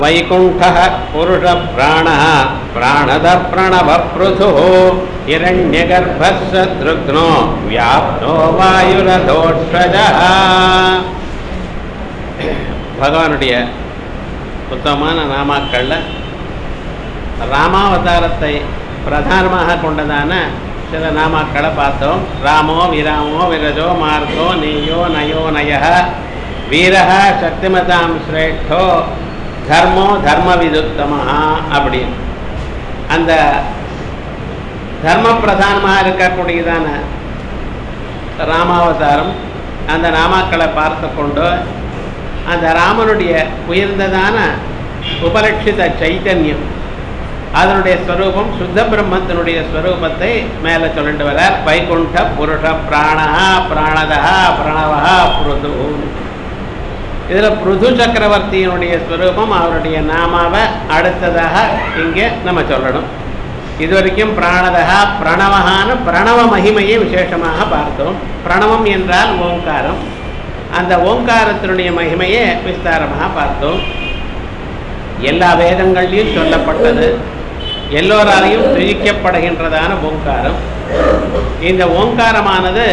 वैकुण्ठः पुरुषप्राणः प्राणदः प्रणवपृथुः हिरण्यगर्भः शत्रुघ्नो व्याप्तो வாயுரதோஷஜः பகவானுடைய உத்தமமான நாமாக்கள்ல ராமாவதாரத்தை பிரதானமாக கொண்டதான சில நாமாக்களை பார்த்தோம் ராமோ விராமோ விரஜோ மார்க்கோ நீயோ நயோ நய வீரஹ சக்திமதாம் சிரேஷ்டோ தர்மோ தர்ம விதுத்தமஹா அப்படின்னு அந்த தர்ம பிரதானமாக இருக்கக்கூடியதான ராமாவதாரம் அந்த நாமாக்களை பார்த்து கொண்டு அந்த ராமனுடைய உயர்ந்ததான உபலட்சித சைத்தன்யம் அதனுடைய ஸ்வரூபம் சுத்த பிரம்மத்தினுடைய ஸ்வரூபத்தை மேலே சொல்லிட்டு வரார் வைகுண்ட புருஷ பிராணா பிராணதா பிரணவா புருது இதில் பிருது சக்கரவர்த்தியினுடைய ஸ்வரூபம் அவருடைய நாமாவை அடுத்ததாக இங்கே நம்ம சொல்லணும் இது வரைக்கும் பிராணதா பிரணவகான பிரணவ மகிமையை விசேஷமாக பார்த்தோம் பிரணவம் என்றால் ஓங்காரம் அந்த ஓங்காரத்தினுடைய மகிமையை விஸ்தாரமாக பார்த்தோம் எல்லா வேதங்கள்லையும் சொல்லப்பட்டது எல்லோராலையும் பிரிக்கப்படுகின்றதான ஓங்காரம் இந்த ஓங்காரமானது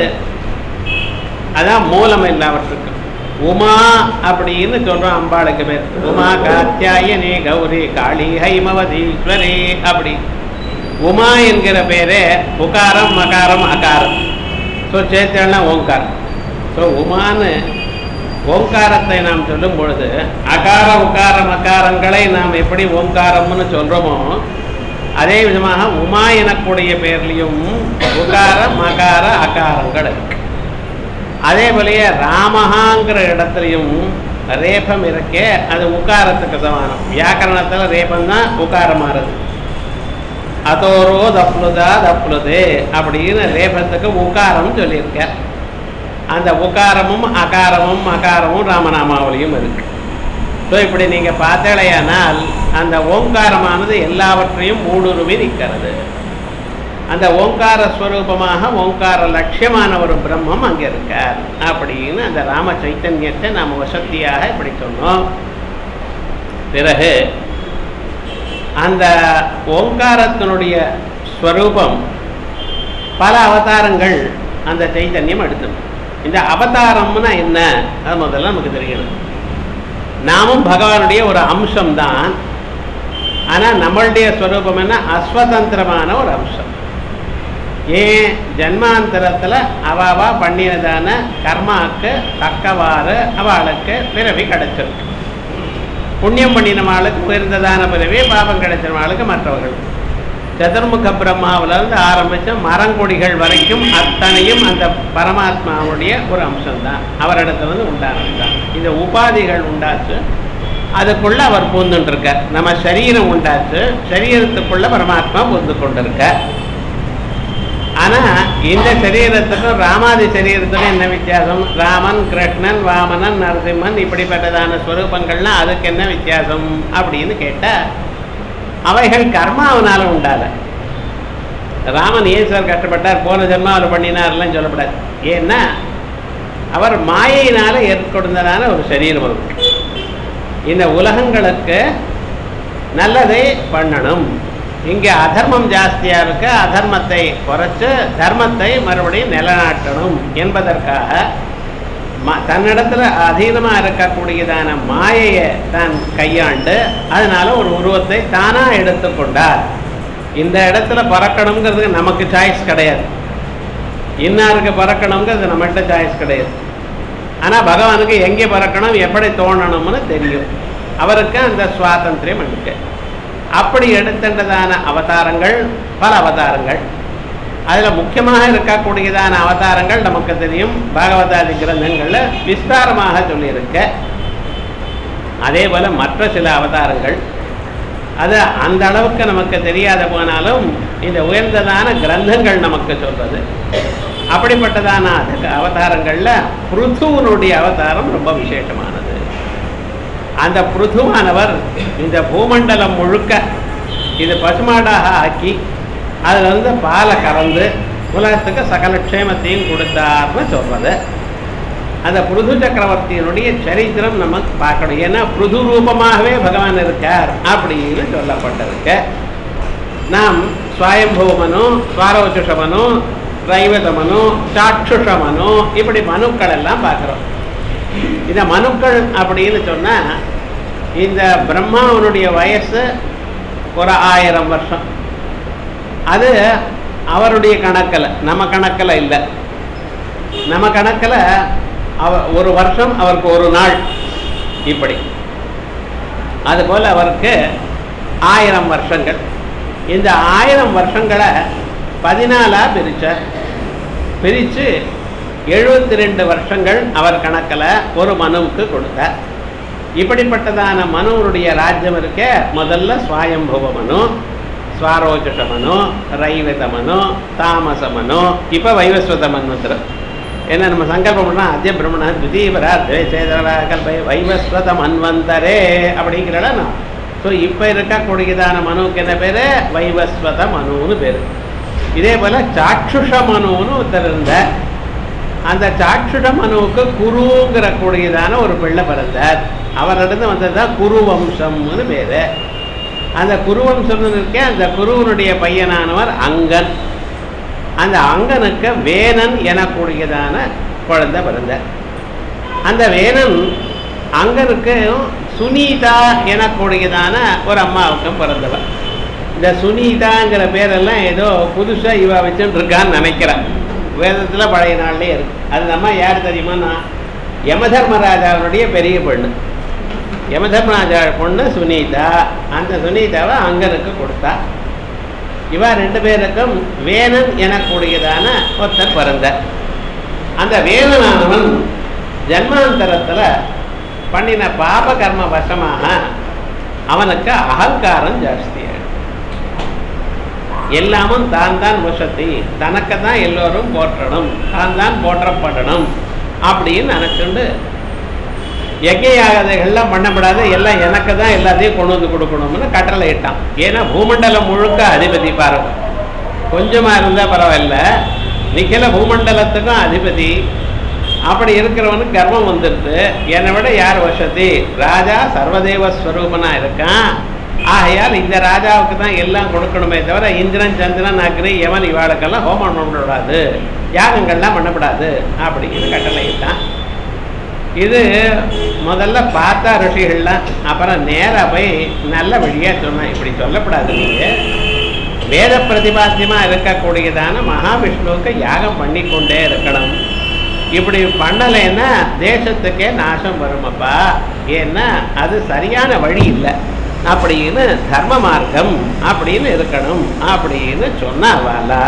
அதான் மூலம் எல்லாவற்றுக்கும் உமா அப்படின்னு சொல்றோம் அம்பாளுக்கு பேர் உமா காத்தியாயனே கௌரி காளி ஹைமவதீஸ்வரே அப்படி உமா என்கிற பேரே உகாரம் மகாரம் அகாரம் ஸோ சேர்த்தேன்னா ஓங்காரம் ஸோ உமான்னு ஓங்காரத்தை நாம் சொல்லும் பொழுது அகார உகார மகாரங்களை நாம் எப்படி ஓங்காரம்னு சொல்கிறோமோ அதே விதமாக உமா எனக்கூடிய பேர்லையும் உகார மகார அகாரங்கள் இருக்கு அதே போலயே ராமஹாங்கிற இடத்துலையும் ரேபம் இருக்கே அது உக்காரத்துக்கு சமானம் வியாக்கரணத்தில் ரேபம் தான் உக்காரமாறுது அதோரோ தப்ளுதா தப்ளுதே அப்படின்னு ரேபத்துக்கு உக்காரம் சொல்லியிருக்க அந்த உக்காரமும் அகாரமும் அகாரமும் ராமநாமாவளியும் இருக்கு ஸோ இப்படி நீங்கள் பார்த்தேலையானால் அந்த ஓங்காரமானது எல்லாவற்றையும் ஊடுருவி நிற்கிறது அந்த ஓங்கார ஸ்வரூபமாக ஓங்கார லட்சியமான ஒரு பிரம்மம் அங்கே இருக்கார் அப்படின்னு அந்த ராம சைத்தன்யத்தை நாம் வசதியாக இப்படி சொன்னோம் பிறகு அந்த ஓங்காரத்தினுடைய ஸ்வரூபம் பல அவதாரங்கள் அந்த சைத்தன்யம் எடுத்தது இந்த அவதாரம்னா என்ன அது முதல்ல நமக்கு தெரியணும் நாமும் பகவானுடைய ஒரு அம்சம்தான் ஆனால் நம்மளுடைய ஸ்வரூபம் என்ன அஸ்வதந்திரமான ஒரு அம்சம் ஏன் ஜன்மாந்தரத்தில் அவாவா பண்ணினதான கர்மாவுக்கு தக்கவாறு அவளுக்கு பிறவி கிடைச்சிருக்கு புண்ணியம் பண்ணினவாளுக்கு உயர்ந்ததான பிறவி பாபம் கிடைச்சவாளுக்கு மற்றவர்கள் சதுர்முக பிரம்மாவிலிருந்து ஆரம்பித்த மரங்கொடிகள் வரைக்கும் அத்தனையும் அந்த பரமாத்மாவுடைய ஒரு அம்சம்தான் அவரிடத்துல வந்து உண்டானது தான் இந்த உபாதிகள் உண்டாச்சு அதுக்குள்ள அவர் பூந்துட்டு இருக்கார் நம்ம சரீரம் உண்டாச்சு சரீரத்துக்குள்ள பரமாத்மா பூந்து கொண்டிருக்க ஆனா இந்த சரீரத்துக்கும் ராமாதி சரீரத்துக்கும் என்ன வித்தியாசம் ராமன் கிருஷ்ணன் வாமனன் நரசிம்மன் இப்படிப்பட்டதான ஸ்வரூபங்கள்லாம் அதுக்கு என்ன வித்தியாசம் அப்படின்னு கேட்டா அவைகள் கர்மாவனால உண்டாத ராமன் ஏன் சார் கஷ்டப்பட்டார் போன ஜென்மாவில் பண்ணினார்லாம் சொல்லப்படாது ஏன்னா அவர் மாயையினால ஏற்படுந்ததான ஒரு சரீரம் இருக்கு இந்த உலகங்களுக்கு நல்லதை பண்ணணும் இங்கே அதர்மம் ஜாஸ்தியாக இருக்க அதர்மத்தை குறைச்சு தர்மத்தை மறுபடியும் நிலநாட்டணும் என்பதற்காக ம தன்னிடத்தில் அதீனமாக இருக்கக்கூடியதான மாயையை தான் கையாண்டு அதனால ஒரு உருவத்தை தானாக எடுத்துக்கொண்டார் இந்த இடத்துல பறக்கணுங்கிறதுக்கு நமக்கு சாய்ஸ் கிடையாது இன்னாருக்கு பறக்கணுங்கிறது நம்மகிட்ட சாய்ஸ் கிடையாது ஆனால் பகவானுக்கு எங்கே பறக்கணும் எப்படி தோணணும்னு தெரியும் அவருக்கு அந்த சுவாதந்திரம் இருக்கு அப்படி எடுத்துட்டதான அவதாரங்கள் பல அவதாரங்கள் அதில் முக்கியமாக இருக்கக்கூடியதான அவதாரங்கள் நமக்கு தெரியும் பாகவதாதி கிரந்தங்களில் விஸ்தாரமாக சொல்லியிருக்க அதே போல் மற்ற சில அவதாரங்கள் அது அந்த அளவுக்கு நமக்கு தெரியாத போனாலும் இந்த உயர்ந்ததான கிரந்தங்கள் நமக்கு சொல்றது அப்படிப்பட்டதான அவதாரங்களில் பிருத்துவனுடைய அவதாரம் ரொம்ப விசேஷமானது அந்த பிருத்துவானவர் இந்த பூமண்டலம் முழுக்க இது பசுமாடாக ஆக்கி அதில் வந்து பாலை கறந்து உலகத்துக்கு சகல க்ஷேமத்தையும் கொடுத்தார்னு சொல்றது அந்த பிருது சக்கரவர்த்தியினுடைய சரித்திரம் நம்ம பார்க்கணும் ஏன்னா பிருது ரூபமாகவே பகவான் இருக்கார் அப்படின்னு சொல்லப்பட்டிருக்கு நாம் ஸ்வயம்பூமனு ஸ்வாரோச்சுஷமனு ரைவதமனு சாட்சுஷமனு இப்படி மனுக்கள் எல்லாம் பார்க்குறோம் இந்த மனுக்கள் அப்படின்னு சொன்னா இந்த பிரம்மாவனுடைய வயசு ஒரு ஆயிரம் வருஷம் அது அவருடைய கணக்கில் நம்ம கணக்கில் இல்லை நம்ம கணக்கில் அவ ஒரு வருஷம் அவருக்கு ஒரு நாள் இப்படி அதுபோல் அவருக்கு ஆயிரம் வருஷங்கள் இந்த ஆயிரம் வருஷங்களை பதினாலாக பிரித்தார் பிரித்து எழுபத்தி ரெண்டு வருஷங்கள் அவர் கணக்கில் ஒரு மனுவுக்கு கொடுத்தார் இப்படிப்பட்டதான மனுவனுடைய ராஜ்யம் இருக்க முதல்ல சுவாயம்புவ மனு ஸ்வாரோஜுஷ மனு ரைவத மனு தாமச மனு இப்போ வைவஸ்வத மன்வந்திரம் ஏன்னா நம்ம சங்கல்பம் பண்ணால் அத்திய பிரம்மண துதீபரா துவேசேதரா கல்பை வைவஸ்வத மன்வந்தரே அப்படிங்கிறல நான் ஸோ இப்போ இருக்கக்கூடியதான மனுவுக்கு என்ன பேர் வைவஸ்வத மனுன்னு பேர் இதே போல் சாட்சுஷ மனுன்னு ஒருத்தர் இருந்த அந்த சாட்சுஷ மனுவுக்கு குருங்கிற கூடியதான ஒரு பிள்ளை பிறந்தார் அவரிடந்து வந்தது தான் குருவம்சம்னு பேர் அந்த குருவம்சம்னு இருக்கே அந்த குருவனுடைய பையனானவர் அங்கன் அந்த அங்கனுக்கு வேணன் எனக்கூடியதான குழந்தை பிறந்தார் அந்த வேணன் அங்கனுக்கு சுனீதா எனக்கூடியதான ஒரு அம்மாவுக்கும் பிறந்தவர் இந்த சுனீதாங்கிற பேரெல்லாம் ஏதோ புதுசாக இவ வச்சுட்டு இருக்கான்னு நினைக்கிறேன் வேதத்தில் பழைய நாள்லேயே இருக்கு அது நம்ம யார் தெரியுமான்னா யமதர்மராஜாவுடைய பெரிய பொண்ணு யமதர்மராஜா பொண்ணு சுனீதா அந்த சுனீதாவை அங்கனுக்கு கொடுத்தா இவா ரெண்டு பேருக்கும் வேணன் எனக்கூடியதான ஒருத்தர் பிறந்தார் அந்த வேணனானவன் ஜன்மாந்தரத்தில் பண்ணின பாப கர்ம வசமாக அவனுக்கு அகங்காரம் ஜாஸ்தியாயிடும் எல்லாமும் தான் தான் வசதி தனக்கு தான் எல்லோரும் போற்றணும் தான் தான் போற்றப்படணும் அப்படின்னு நினச்சுண்டு யஜ்ய யாகதைகள்லாம் பண்ணப்படாத எல்லாம் எனக்கு தான் எல்லாத்தையும் கொண்டு வந்து கொடுக்கணும்னு கட்டளை இட்டான் ஏன்னா பூமண்டலம் முழுக்க அதிபதி பாருங்க கொஞ்சமாக இருந்தால் பரவாயில்ல நிக்கல பூமண்டலத்துக்கும் அதிபதி அப்படி இருக்கிறவனுக்கு கர்வம் வந்துடுது என்னை விட யார் வசதி ராஜா சர்வதேவ ஸ்வரூபனா இருக்கான் ஆகையால் இந்த ராஜாவுக்கு தான் எல்லாம் கொடுக்கணுமே தவிர இந்திரன் சந்திரன் அக்னி யமன் இவாளுக்கெல்லாம் ஹோமம் பண்ணக்கூடாது யாகங்கள்லாம் பண்ணக்கூடாது அப்படின்னு கட்டளை இட்டான் இது முதல்ல பார்த்தா ருஷிகள்லாம் அப்புறம் நேராக போய் நல்ல வழியாக சொன்னேன் இப்படி சொல்லப்படாது நீங்கள் வேத பிரதிபாத்தியமாக இருக்கக்கூடியதான மகாவிஷ்ணுவுக்கு யாகம் பண்ணி கொண்டே இருக்கணும் இப்படி பண்ணலைன்னா தேசத்துக்கே நாசம் வருமப்பா ஏன்னா அது சரியான வழி இல்லை அப்படின்னு தர்ம மார்க்கம் அப்படின்னு இருக்கணும் அப்படின்னு சொன்னாவாலா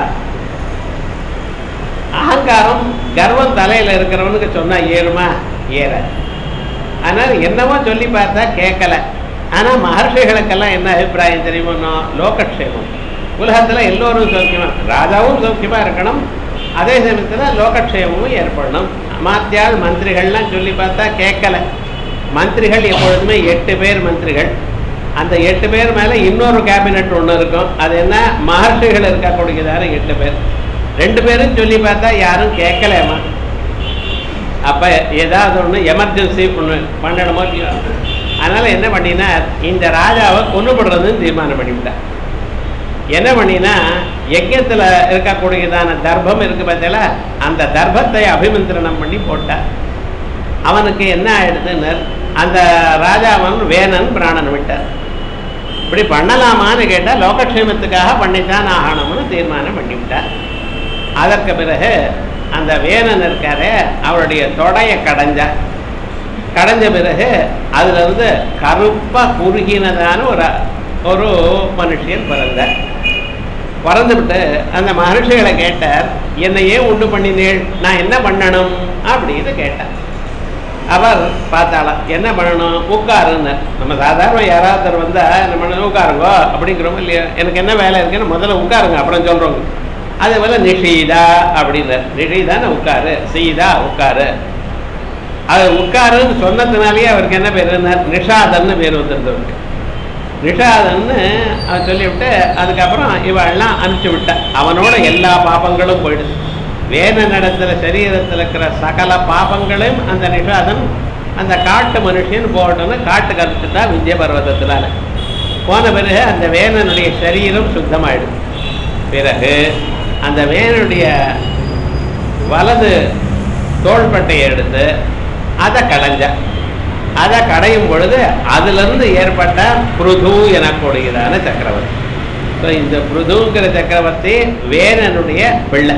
அகங்காரம் கர்வம் தலையில் இருக்கிறவனுக்கு சொன்னா ஏறுமா ஏற ஆனால் என்னவோ சொல்லி பார்த்தா கேட்கல ஆனால் மகர்ஷிகளுக்கெல்லாம் என்ன அபிப்பிராயம் தெரியுமோ லோகக்ஷேமம் உலகத்தில் எல்லோரும் சௌக்கியமா ராஜாவும் சௌக்கியமா இருக்கணும் அதே சமயத்தில் லோகக்ஷேமமும் ஏற்படணும் மாத்தியால் மந்திரிகள்லாம் சொல்லி பார்த்தா கேட்கல மந்திரிகள் எப்பொழுதுமே எட்டு பேர் மந்திரிகள் அந்த எட்டு பேர் மேலே இன்னொரு கேபினெட் ஒன்று இருக்கும் அது என்ன மகர்ஷிகள் இருக்கக்கூடியதான எட்டு பேர் ரெண்டு பேரும் சொல்லி பார்த்தா யாரும் கேட்கலாமா அப்போ ஏதாவது ஒன்று எமர்ஜென்சி ஒன்று பண்ணணுமோ இல்லையோ அதனால் என்ன பண்ணினா இந்த ராஜாவை கொண்டுபடுறதுன்னு தீர்மானம் பண்ணிவிட்டார் என்ன பண்ணினா யஜ்யத்தில் இருக்கக்கூடியதான தர்ப்பம் இருக்கு பார்த்தல அந்த தர்ப்பத்தை அபிமந்திரணம் பண்ணி போட்டார் அவனுக்கு என்ன ஆயிடுதுன்னு அந்த ராஜாவன் வேணன் பிராணன் விட்டார் இப்படி பண்ணலாமான்னு கேட்டால் லோகக்ஷேமத்துக்காக பண்ணித்தான் ஆகணும்னு தீர்மானம் பண்ணிவிட்டார் அதற்கு பிறகு அந்த வேணன் இருக்காரு அவருடைய தொடையை கடைஞ்சார் கடைஞ்ச பிறகு அதுல இருந்து கருப்பா குறுகினதான ஒரு ஒரு மனுஷன் பிறந்தார் பிறந்துவிட்டு அந்த மகர்ஷிகளை கேட்டார் என்னை ஏன் உண்டு பண்ணினேள் நான் என்ன பண்ணணும் அப்படின்னு கேட்டார் அவர் பார்த்தாலாம் என்ன பண்ணணும் உட்காருன்னு நம்ம சாதாரண யாராவது வந்தா என்ன பண்ணணும் உட்காருங்கோ அப்படிங்கிறோம் இல்லையா எனக்கு என்ன வேலை இருக்குன்னு முதல்ல உட்காருங்க அப்புறம் சொல்றோங்க அதே போல நிஷீதா அப்படின்னார் நிஷீதான்னு உட்காரு சீதா உட்காரு அது உட்காருன்னு சொன்னதுனாலேயே அவருக்கு என்ன பேருன்னார் நிஷாதன்னு பேர் வந்திருந்தவருக்கு நிஷாதன்னு அவன் சொல்லிவிட்டு அதுக்கப்புறம் இவெல்லாம் அனுப்பிச்சு விட்ட அவனோட எல்லா பாப்பங்களும் போயிடுது வேத நடத்துல சரீரத்தில் இருக்கிற சகல பாபங்களையும் அந்த நிஷாதன் அந்த காட்டு மனுஷன் போட்டோன்னு காட்டு கருத்துட்டா வித்ய பர்வதத்தினால போன பிறகு அந்த வேதனுடைய சரீரம் சுத்தமாயிடும் பிறகு அந்த வேதனுடைய வலது தோள்பட்டையை எடுத்து அதை கடைஞ்ச அதை கடையும் பொழுது அதிலிருந்து ஏற்பட்ட புருது எனக்கூடியதான சக்கரவர்த்தி ஸோ இந்த புருதுங்கிற சக்கரவர்த்தி வேதனுடைய பிள்ளை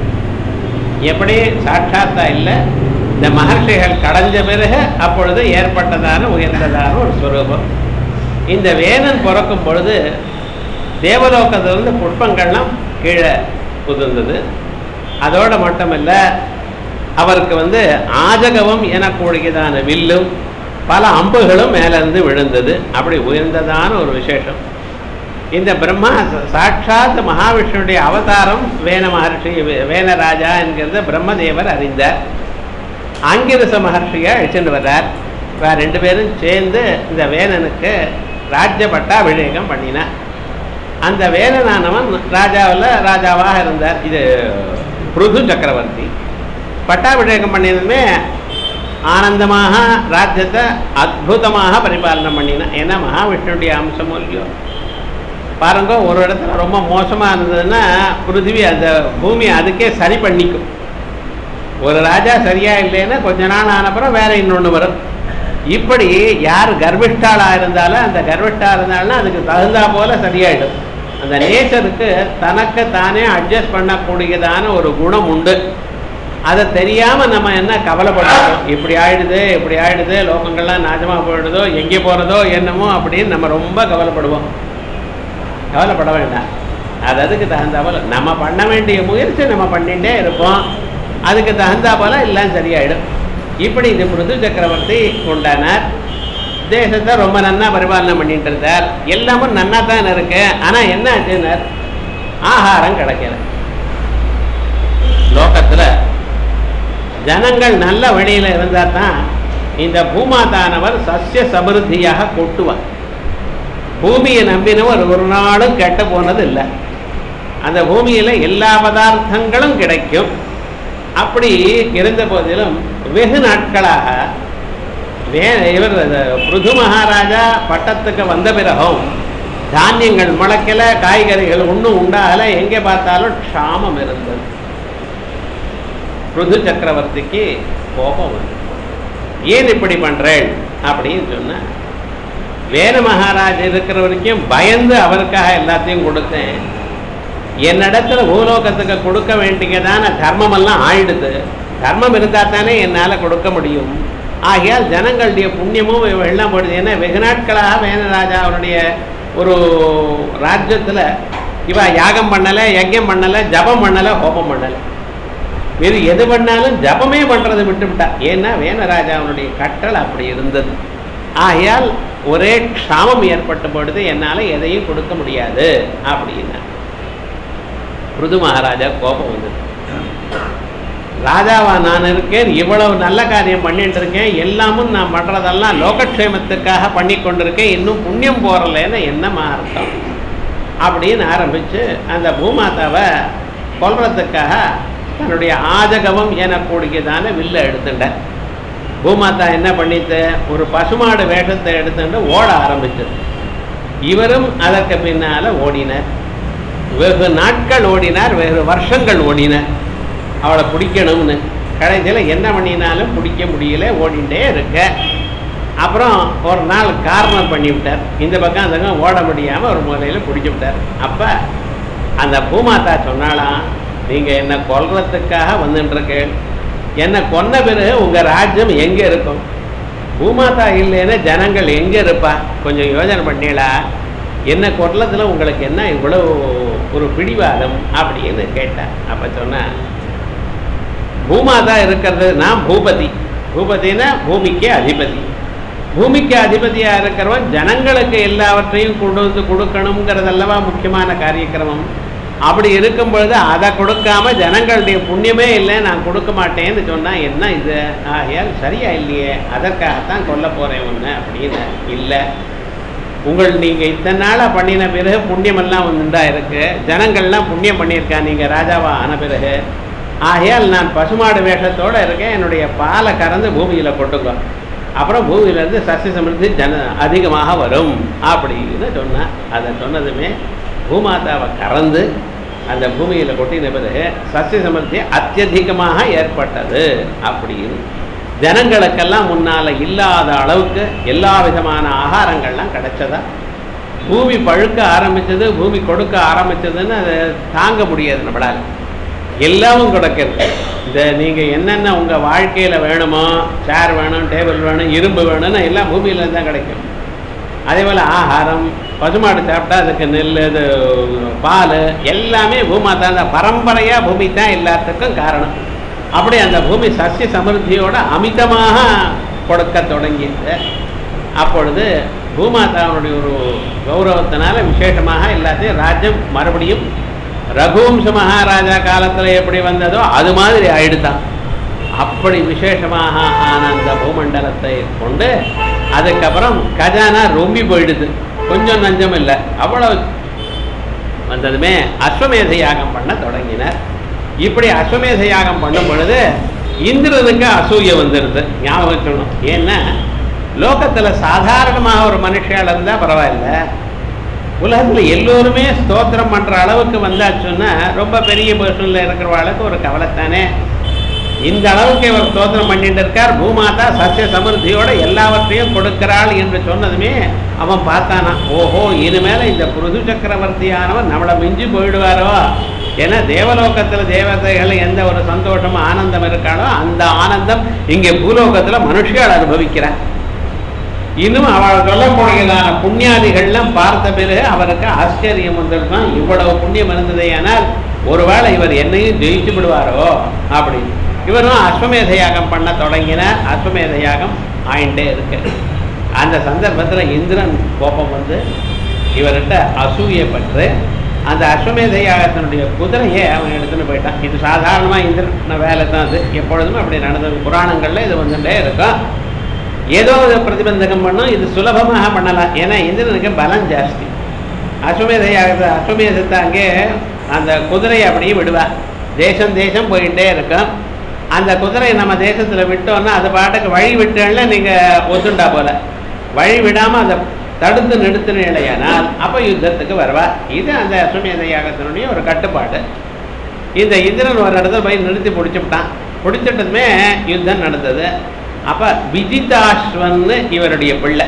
எப்படி சாட்சாத்தா இல்லை இந்த மகர்ஷிகள் கடைஞ்ச பிறகு அப்பொழுது ஏற்பட்டதான உயர்ந்ததான ஒரு ஸ்வரூபம் இந்த வேதன் பிறக்கும் பொழுது தேவலோகத்திலிருந்து புஷ்பங்கள்லாம் கீழே புதுந்தது அதோட மட்டுமல்ல அவருக்கு வந்து ஆஜகவம் எனக்கூடியதான வில்லும் பல அம்புகளும் மேலிருந்து விழுந்தது அப்படி உயர்ந்ததான ஒரு விசேஷம் இந்த பிரம்மா சாட்சாத் மகாவிஷ்ணுடைய அவதாரம் வேன மகர்ஷி வே- வேனராஜா என்கிறத பிரம்மதேவர் அறிந்தார் ஆங்கிரச மகர்ஷியை அழிச்சுட்டு வர்றார் வேற ரெண்டு பேரும் சேர்ந்து இந்த வேலனுக்கு ராஜ்ய பட்டாபிஷேகம் பண்ணினார் அந்த வேலனானவன் ராஜாவில் ராஜாவாக இருந்தார் இது பிருது சக்கரவர்த்தி பட்டாபிஷேகம் பண்ணினதுமே ஆனந்தமாக ராஜ்யத்தை அற்புதமாக பரிபாலனை பண்ணினான் ஏன்னா மகாவிஷ்ணுடைய அம்சம் இல்லையோ பாருங்க ஒரு இடத்துல ரொம்ப மோசமாக இருந்ததுன்னா பிருத்திவி அந்த பூமி அதுக்கே சரி பண்ணிக்கும் ஒரு ராஜா சரியா இல்லைன்னா கொஞ்ச நாள் ஆனப்புறம் வேற இன்னொன்று வரும் இப்படி யார் கர்ப்பிஷ்டாளாக இருந்தாலும் அந்த கர்ப்பிஷ்டா இருந்தாலும் அதுக்கு தகுந்தா போல சரியாயிடும் அந்த நேச்சருக்கு தனக்கு தானே அட்ஜஸ்ட் பண்ணக்கூடியதான ஒரு குணம் உண்டு அதை தெரியாம நம்ம என்ன கவலைப்படுறோம் இப்படி ஆயிடுது இப்படி ஆயிடுது லோகங்கள்லாம் நாசமா போயிடுதோ எங்கே போறதோ என்னமோ அப்படின்னு நம்ம ரொம்ப கவலைப்படுவோம் கவலைப்பட வேண்டாம் அது அதுக்கு தகுந்தா போல நம்ம பண்ண வேண்டிய முயற்சி நம்ம பண்ணிகிட்டே இருப்போம் அதுக்கு தகுந்தா போல எல்லாம் சரியாயிடும் இப்படி இது மிருது சக்கரவர்த்தி உண்டானார் தேசத்தை ரொம்ப நன்னா பரிபாலனை பண்ணிட்டு இருந்தார் எல்லாமும் நன்னா தான் இருக்கு ஆனா என்ன ஆச்சுன்னார் ஆகாரம் கிடைக்கல லோகத்துல ஜனங்கள் நல்ல வழியில இருந்தா தான் இந்த பூமாதானவர் சஸ்ய சமிருத்தியாக கொட்டுவார் பூமியை நம்பினவர் ஒரு நாளும் கெட்ட போனது இல்லை அந்த பூமியில எல்லா பதார்த்தங்களும் கிடைக்கும் அப்படி இருந்த போதிலும் வெகு நாட்களாக வே இவர் பிருது மகாராஜா பட்டத்துக்கு வந்த பிறகும் தானியங்கள் முளைக்கல காய்கறிகள் ஒன்றும் உண்டாகல எங்கே பார்த்தாலும் க்ஷாமம் இருந்தது பிருது சக்கரவர்த்திக்கு கோபம் வந்து ஏன் இப்படி பண்றேன் அப்படின்னு சொன்ன வேண மகாராஜ் இருக்கிற வரைக்கும் பயந்து அவருக்காக எல்லாத்தையும் கொடுத்தேன் என்னிடத்துல பூலோகத்துக்கு கொடுக்க வேண்டியதான தர்மம் எல்லாம் ஆயிடுது தர்மம் இருந்தா தானே என்னால் கொடுக்க முடியும் ஆகையால் ஜனங்களுடைய புண்ணியமும் வெள்ளம் போடுது ஏன்னா வெகு நாட்களாக வேணராஜா அவருடைய ஒரு ராஜ்யத்தில் இவ யாகம் பண்ணலை யஜ்யம் பண்ணலை ஜபம் பண்ணலை ஹோமம் பண்ணலை வேறு எது பண்ணாலும் ஜபமே பண்றதை விட்டுவிட்டா ஏன்னா வேணராஜா அவனுடைய கட்டளை அப்படி இருந்தது ஆகையால் ஒரே க்ஷாமம் ஏற்பட்ட பொழுது என்னால் எதையும் கொடுக்க முடியாது அப்படின்னா பிருது மகாராஜா கோபம் வந்தது ராஜாவா நான் இருக்கேன் இவ்வளவு நல்ல காரியம் பண்ணிட்டு இருக்கேன் எல்லாமும் நான் பண்றதெல்லாம் லோகக்ஷேமத்துக்காக பண்ணி கொண்டிருக்கேன் இன்னும் புண்ணியம் போறலைன்னு என்னமா அர்த்தம் அப்படின்னு ஆரம்பிச்சு அந்த பூமாதாவை கொல்றதுக்காக தன்னுடைய ஆஜகவம் எனக்கூடியதான வில்ல எடுத்துட்டார் பூமாதா என்ன பண்ணிட்டு ஒரு பசுமாடு வேஷத்தை எடுத்துட்டு ஓட ஆரம்பிச்சது இவரும் அதற்கு பின்னால ஓடினார் வெகு நாட்கள் ஓடினார் வெகு வருஷங்கள் ஓடினார் அவளை பிடிக்கணும்னு கடைசியில் என்ன பண்ணினாலும் பிடிக்க முடியல ஓடிண்டே இருக்க அப்புறம் ஒரு நாள் கார்னர் பண்ணி விட்டார் இந்த பக்கம் அந்த பக்கம் ஓட முடியாமல் ஒரு மூலையில் பிடிச்சி விட்டார் அப்போ அந்த பூமாதா சொன்னாலாம் நீங்கள் என்னை கொல்றதுக்காக வந்துட்டுருக்கேன் என்னை கொன்ன பிறகு உங்கள் ராஜ்யம் எங்கே இருக்கும் பூமாதா இல்லைன்னா ஜனங்கள் எங்கே இருப்பா கொஞ்சம் யோசனை பண்ணீங்களா என்ன கொல்லத்தில் உங்களுக்கு என்ன இவ்வளோ ஒரு பிடிவாதம் அப்படின்னு கேட்டேன் அப்போ சொன்னேன் பூமாதா இருக்கிறது நான் பூபதி பூபதினா பூமிக்கு அதிபதி பூமிக்கு அதிபதியா இருக்கிறவன் ஜனங்களுக்கு எல்லாவற்றையும் கொண்டு வந்து கொடுக்கணுங்கிறதல்லவா முக்கியமான காரியக்கிரமம் அப்படி இருக்கும் பொழுது அதை கொடுக்காம ஜனங்களுடைய புண்ணியமே இல்லை நான் கொடுக்க மாட்டேன்னு சொன்னா என்ன இது ஆகையால் சரியா இல்லையே அதற்காகத்தான் கொல்ல போறேன் ஒன்று அப்படின்னு இல்லை உங்கள் நீங்க இத்தனை நாளா பண்ணின பிறகு புண்ணியமெல்லாம் வந்துட்டா இருக்கு ஜனங்கள்லாம் புண்ணியம் பண்ணியிருக்கா நீங்க ராஜாவா ஆன பிறகு ஆகையால் நான் பசுமாடு வேஷத்தோட இருக்கேன் என்னுடைய பாலை கறந்து பூமியில கொட்டுங்க அப்புறம் பூமியிலேருந்து சசிய சமிருத்தி ஜன அதிகமாக வரும் அப்படின்னு சொன்னேன் அதை சொன்னதுமே பூமாதாவை கறந்து அந்த பூமியில் கொட்டின பிறகு சசிய சமிருத்தி அத்தியதிகமாக ஏற்பட்டது அப்படின்னு ஜனங்களுக்கெல்லாம் முன்னால இல்லாத அளவுக்கு எல்லா விதமான ஆகாரங்கள்லாம் கிடைச்சதா பூமி பழுக்க ஆரம்பிச்சது பூமி கொடுக்க ஆரம்பிச்சதுன்னு அதை தாங்க முடியாது நம்மளால எல்லாமும் கொடுக்கிறது இந்த நீங்கள் என்னென்ன உங்கள் வாழ்க்கையில் வேணுமோ சேர் வேணும் டேபிள் வேணும் இரும்பு வேணும்னு எல்லாம் பூமியில தான் கிடைக்கும் அதே போல் ஆகாரம் பசுமாடு சாப்பிட்டா அதுக்கு நெல் இது பால் எல்லாமே பூமா தான் அந்த பரம்பரையாக பூமி தான் எல்லாத்துக்கும் காரணம் அப்படி அந்த பூமி சசிய சமிருத்தியோட அமிதமாக கொடுக்க தொடங்கியது அப்பொழுது பூமாதாவுடைய ஒரு கௌரவத்தினால விசேஷமாக எல்லாத்தையும் ராஜ்யம் மறுபடியும் ரகுவம்ச மகாராஜா காலத்தில் எப்படி வந்ததோ அது மாதிரி ஆயிடுதான் அப்படி விசேஷமாக ஆன அந்த பூமண்டலத்தை கொண்டு அதுக்கப்புறம் கஜானா ரொம்பி போயிடுது கொஞ்சம் நஞ்சம் இல்லை அவ்வளவு வந்ததுமே அஸ்வமேத யாகம் பண்ண தொடங்கினார் இப்படி அஸ்வமேத யாகம் பண்ணும் பொழுது இந்திரனுக்கு அசூய வந்துடுது ஞாபகம் வச்சுக்கணும் ஏன்னா லோகத்தில் சாதாரணமாக ஒரு மனுஷால் இருந்தால் பரவாயில்ல உலகத்தில் எல்லோருமே ஸ்தோத்திரம் பண்ணுற அளவுக்கு வந்தாச்சுன்னா ரொம்ப பெரிய பொசிஷனில் இருக்கிறவாளுக்கு ஒரு கவலைத்தானே இந்த அளவுக்கு இவர் ஸ்தோத்திரம் பண்ணிட்டு இருக்கார் பூமாதா சசிய சமிருத்தியோட எல்லாவற்றையும் கொடுக்கிறாள் என்று சொன்னதுமே அவன் பார்த்தானா ஓஹோ இனிமேல இந்த புருது சக்கரவர்த்தியானவர் நம்மளை மிஞ்சி போயிடுவாரோ ஏன்னா தேவலோகத்தில் தேவதைகள் எந்த ஒரு சந்தோஷமும் ஆனந்தம் இருக்காளோ அந்த ஆனந்தம் இங்கே பூலோகத்தில் மனுஷியால் அனுபவிக்கிறார் இன்னும் அவள் சொல்லக்கூடியதான புண்ணியாதிகள்லாம் பார்த்த பிறகு அவருக்கு ஆச்சரியம் வந்துருக்கான் இவ்வளவு புண்ணியம் இருந்ததே ஆனால் ஒருவேளை இவர் என்னையும் ஜெயிச்சு விடுவாரோ அப்படின்னு இவரும் அஸ்வமேத யாகம் பண்ண தொடங்கினார் அஸ்வமேத யாகம் ஆயிண்டே இருக்கு அந்த சந்தர்ப்பத்தில் இந்திரன் கோபம் வந்து இவர்கிட்ட அசூயப்பட்டு அந்த அஸ்வமேத யாகத்தினுடைய குதிரையை அவன் எடுத்துன்னு போயிட்டான் இது சாதாரணமாக இந்திரன் வேலை தான் அது எப்பொழுதுமே அப்படி நடந்தது புராணங்களில் இது வந்துட்டே இருக்கும் ஏதோ ஒரு பிரதிபந்தகம் பண்ணும் இது சுலபமாக பண்ணலாம் ஏன்னா இந்திரனுக்கு பலம் ஜாஸ்தி அஸ்வமேத யாகத்தை அஸ்வமேதத்தை அங்கே அந்த குதிரையை அப்படியே விடுவா தேசம் தேசம் போயிட்டே இருக்கும் அந்த குதிரையை நம்ம தேசத்தில் விட்டோம்னா அது பாட்டுக்கு வழி விட்டோம்ல நீங்கள் ஒத்துண்டா போல வழி விடாமல் அதை தடுத்து நிறுத்தினால் அப்போ யுத்தத்துக்கு வருவா இது அந்த அஸ்வமேத யாகத்தினுடைய ஒரு கட்டுப்பாடு இந்த இந்திரன் ஒரு இடத்துல போய் நிறுத்தி பிடிச்சிவிட்டான் பிடிச்சிட்டதுமே யுத்தம் நடந்தது அப்போ விஜிதாஸ்வன்னு இவருடைய பிள்ளை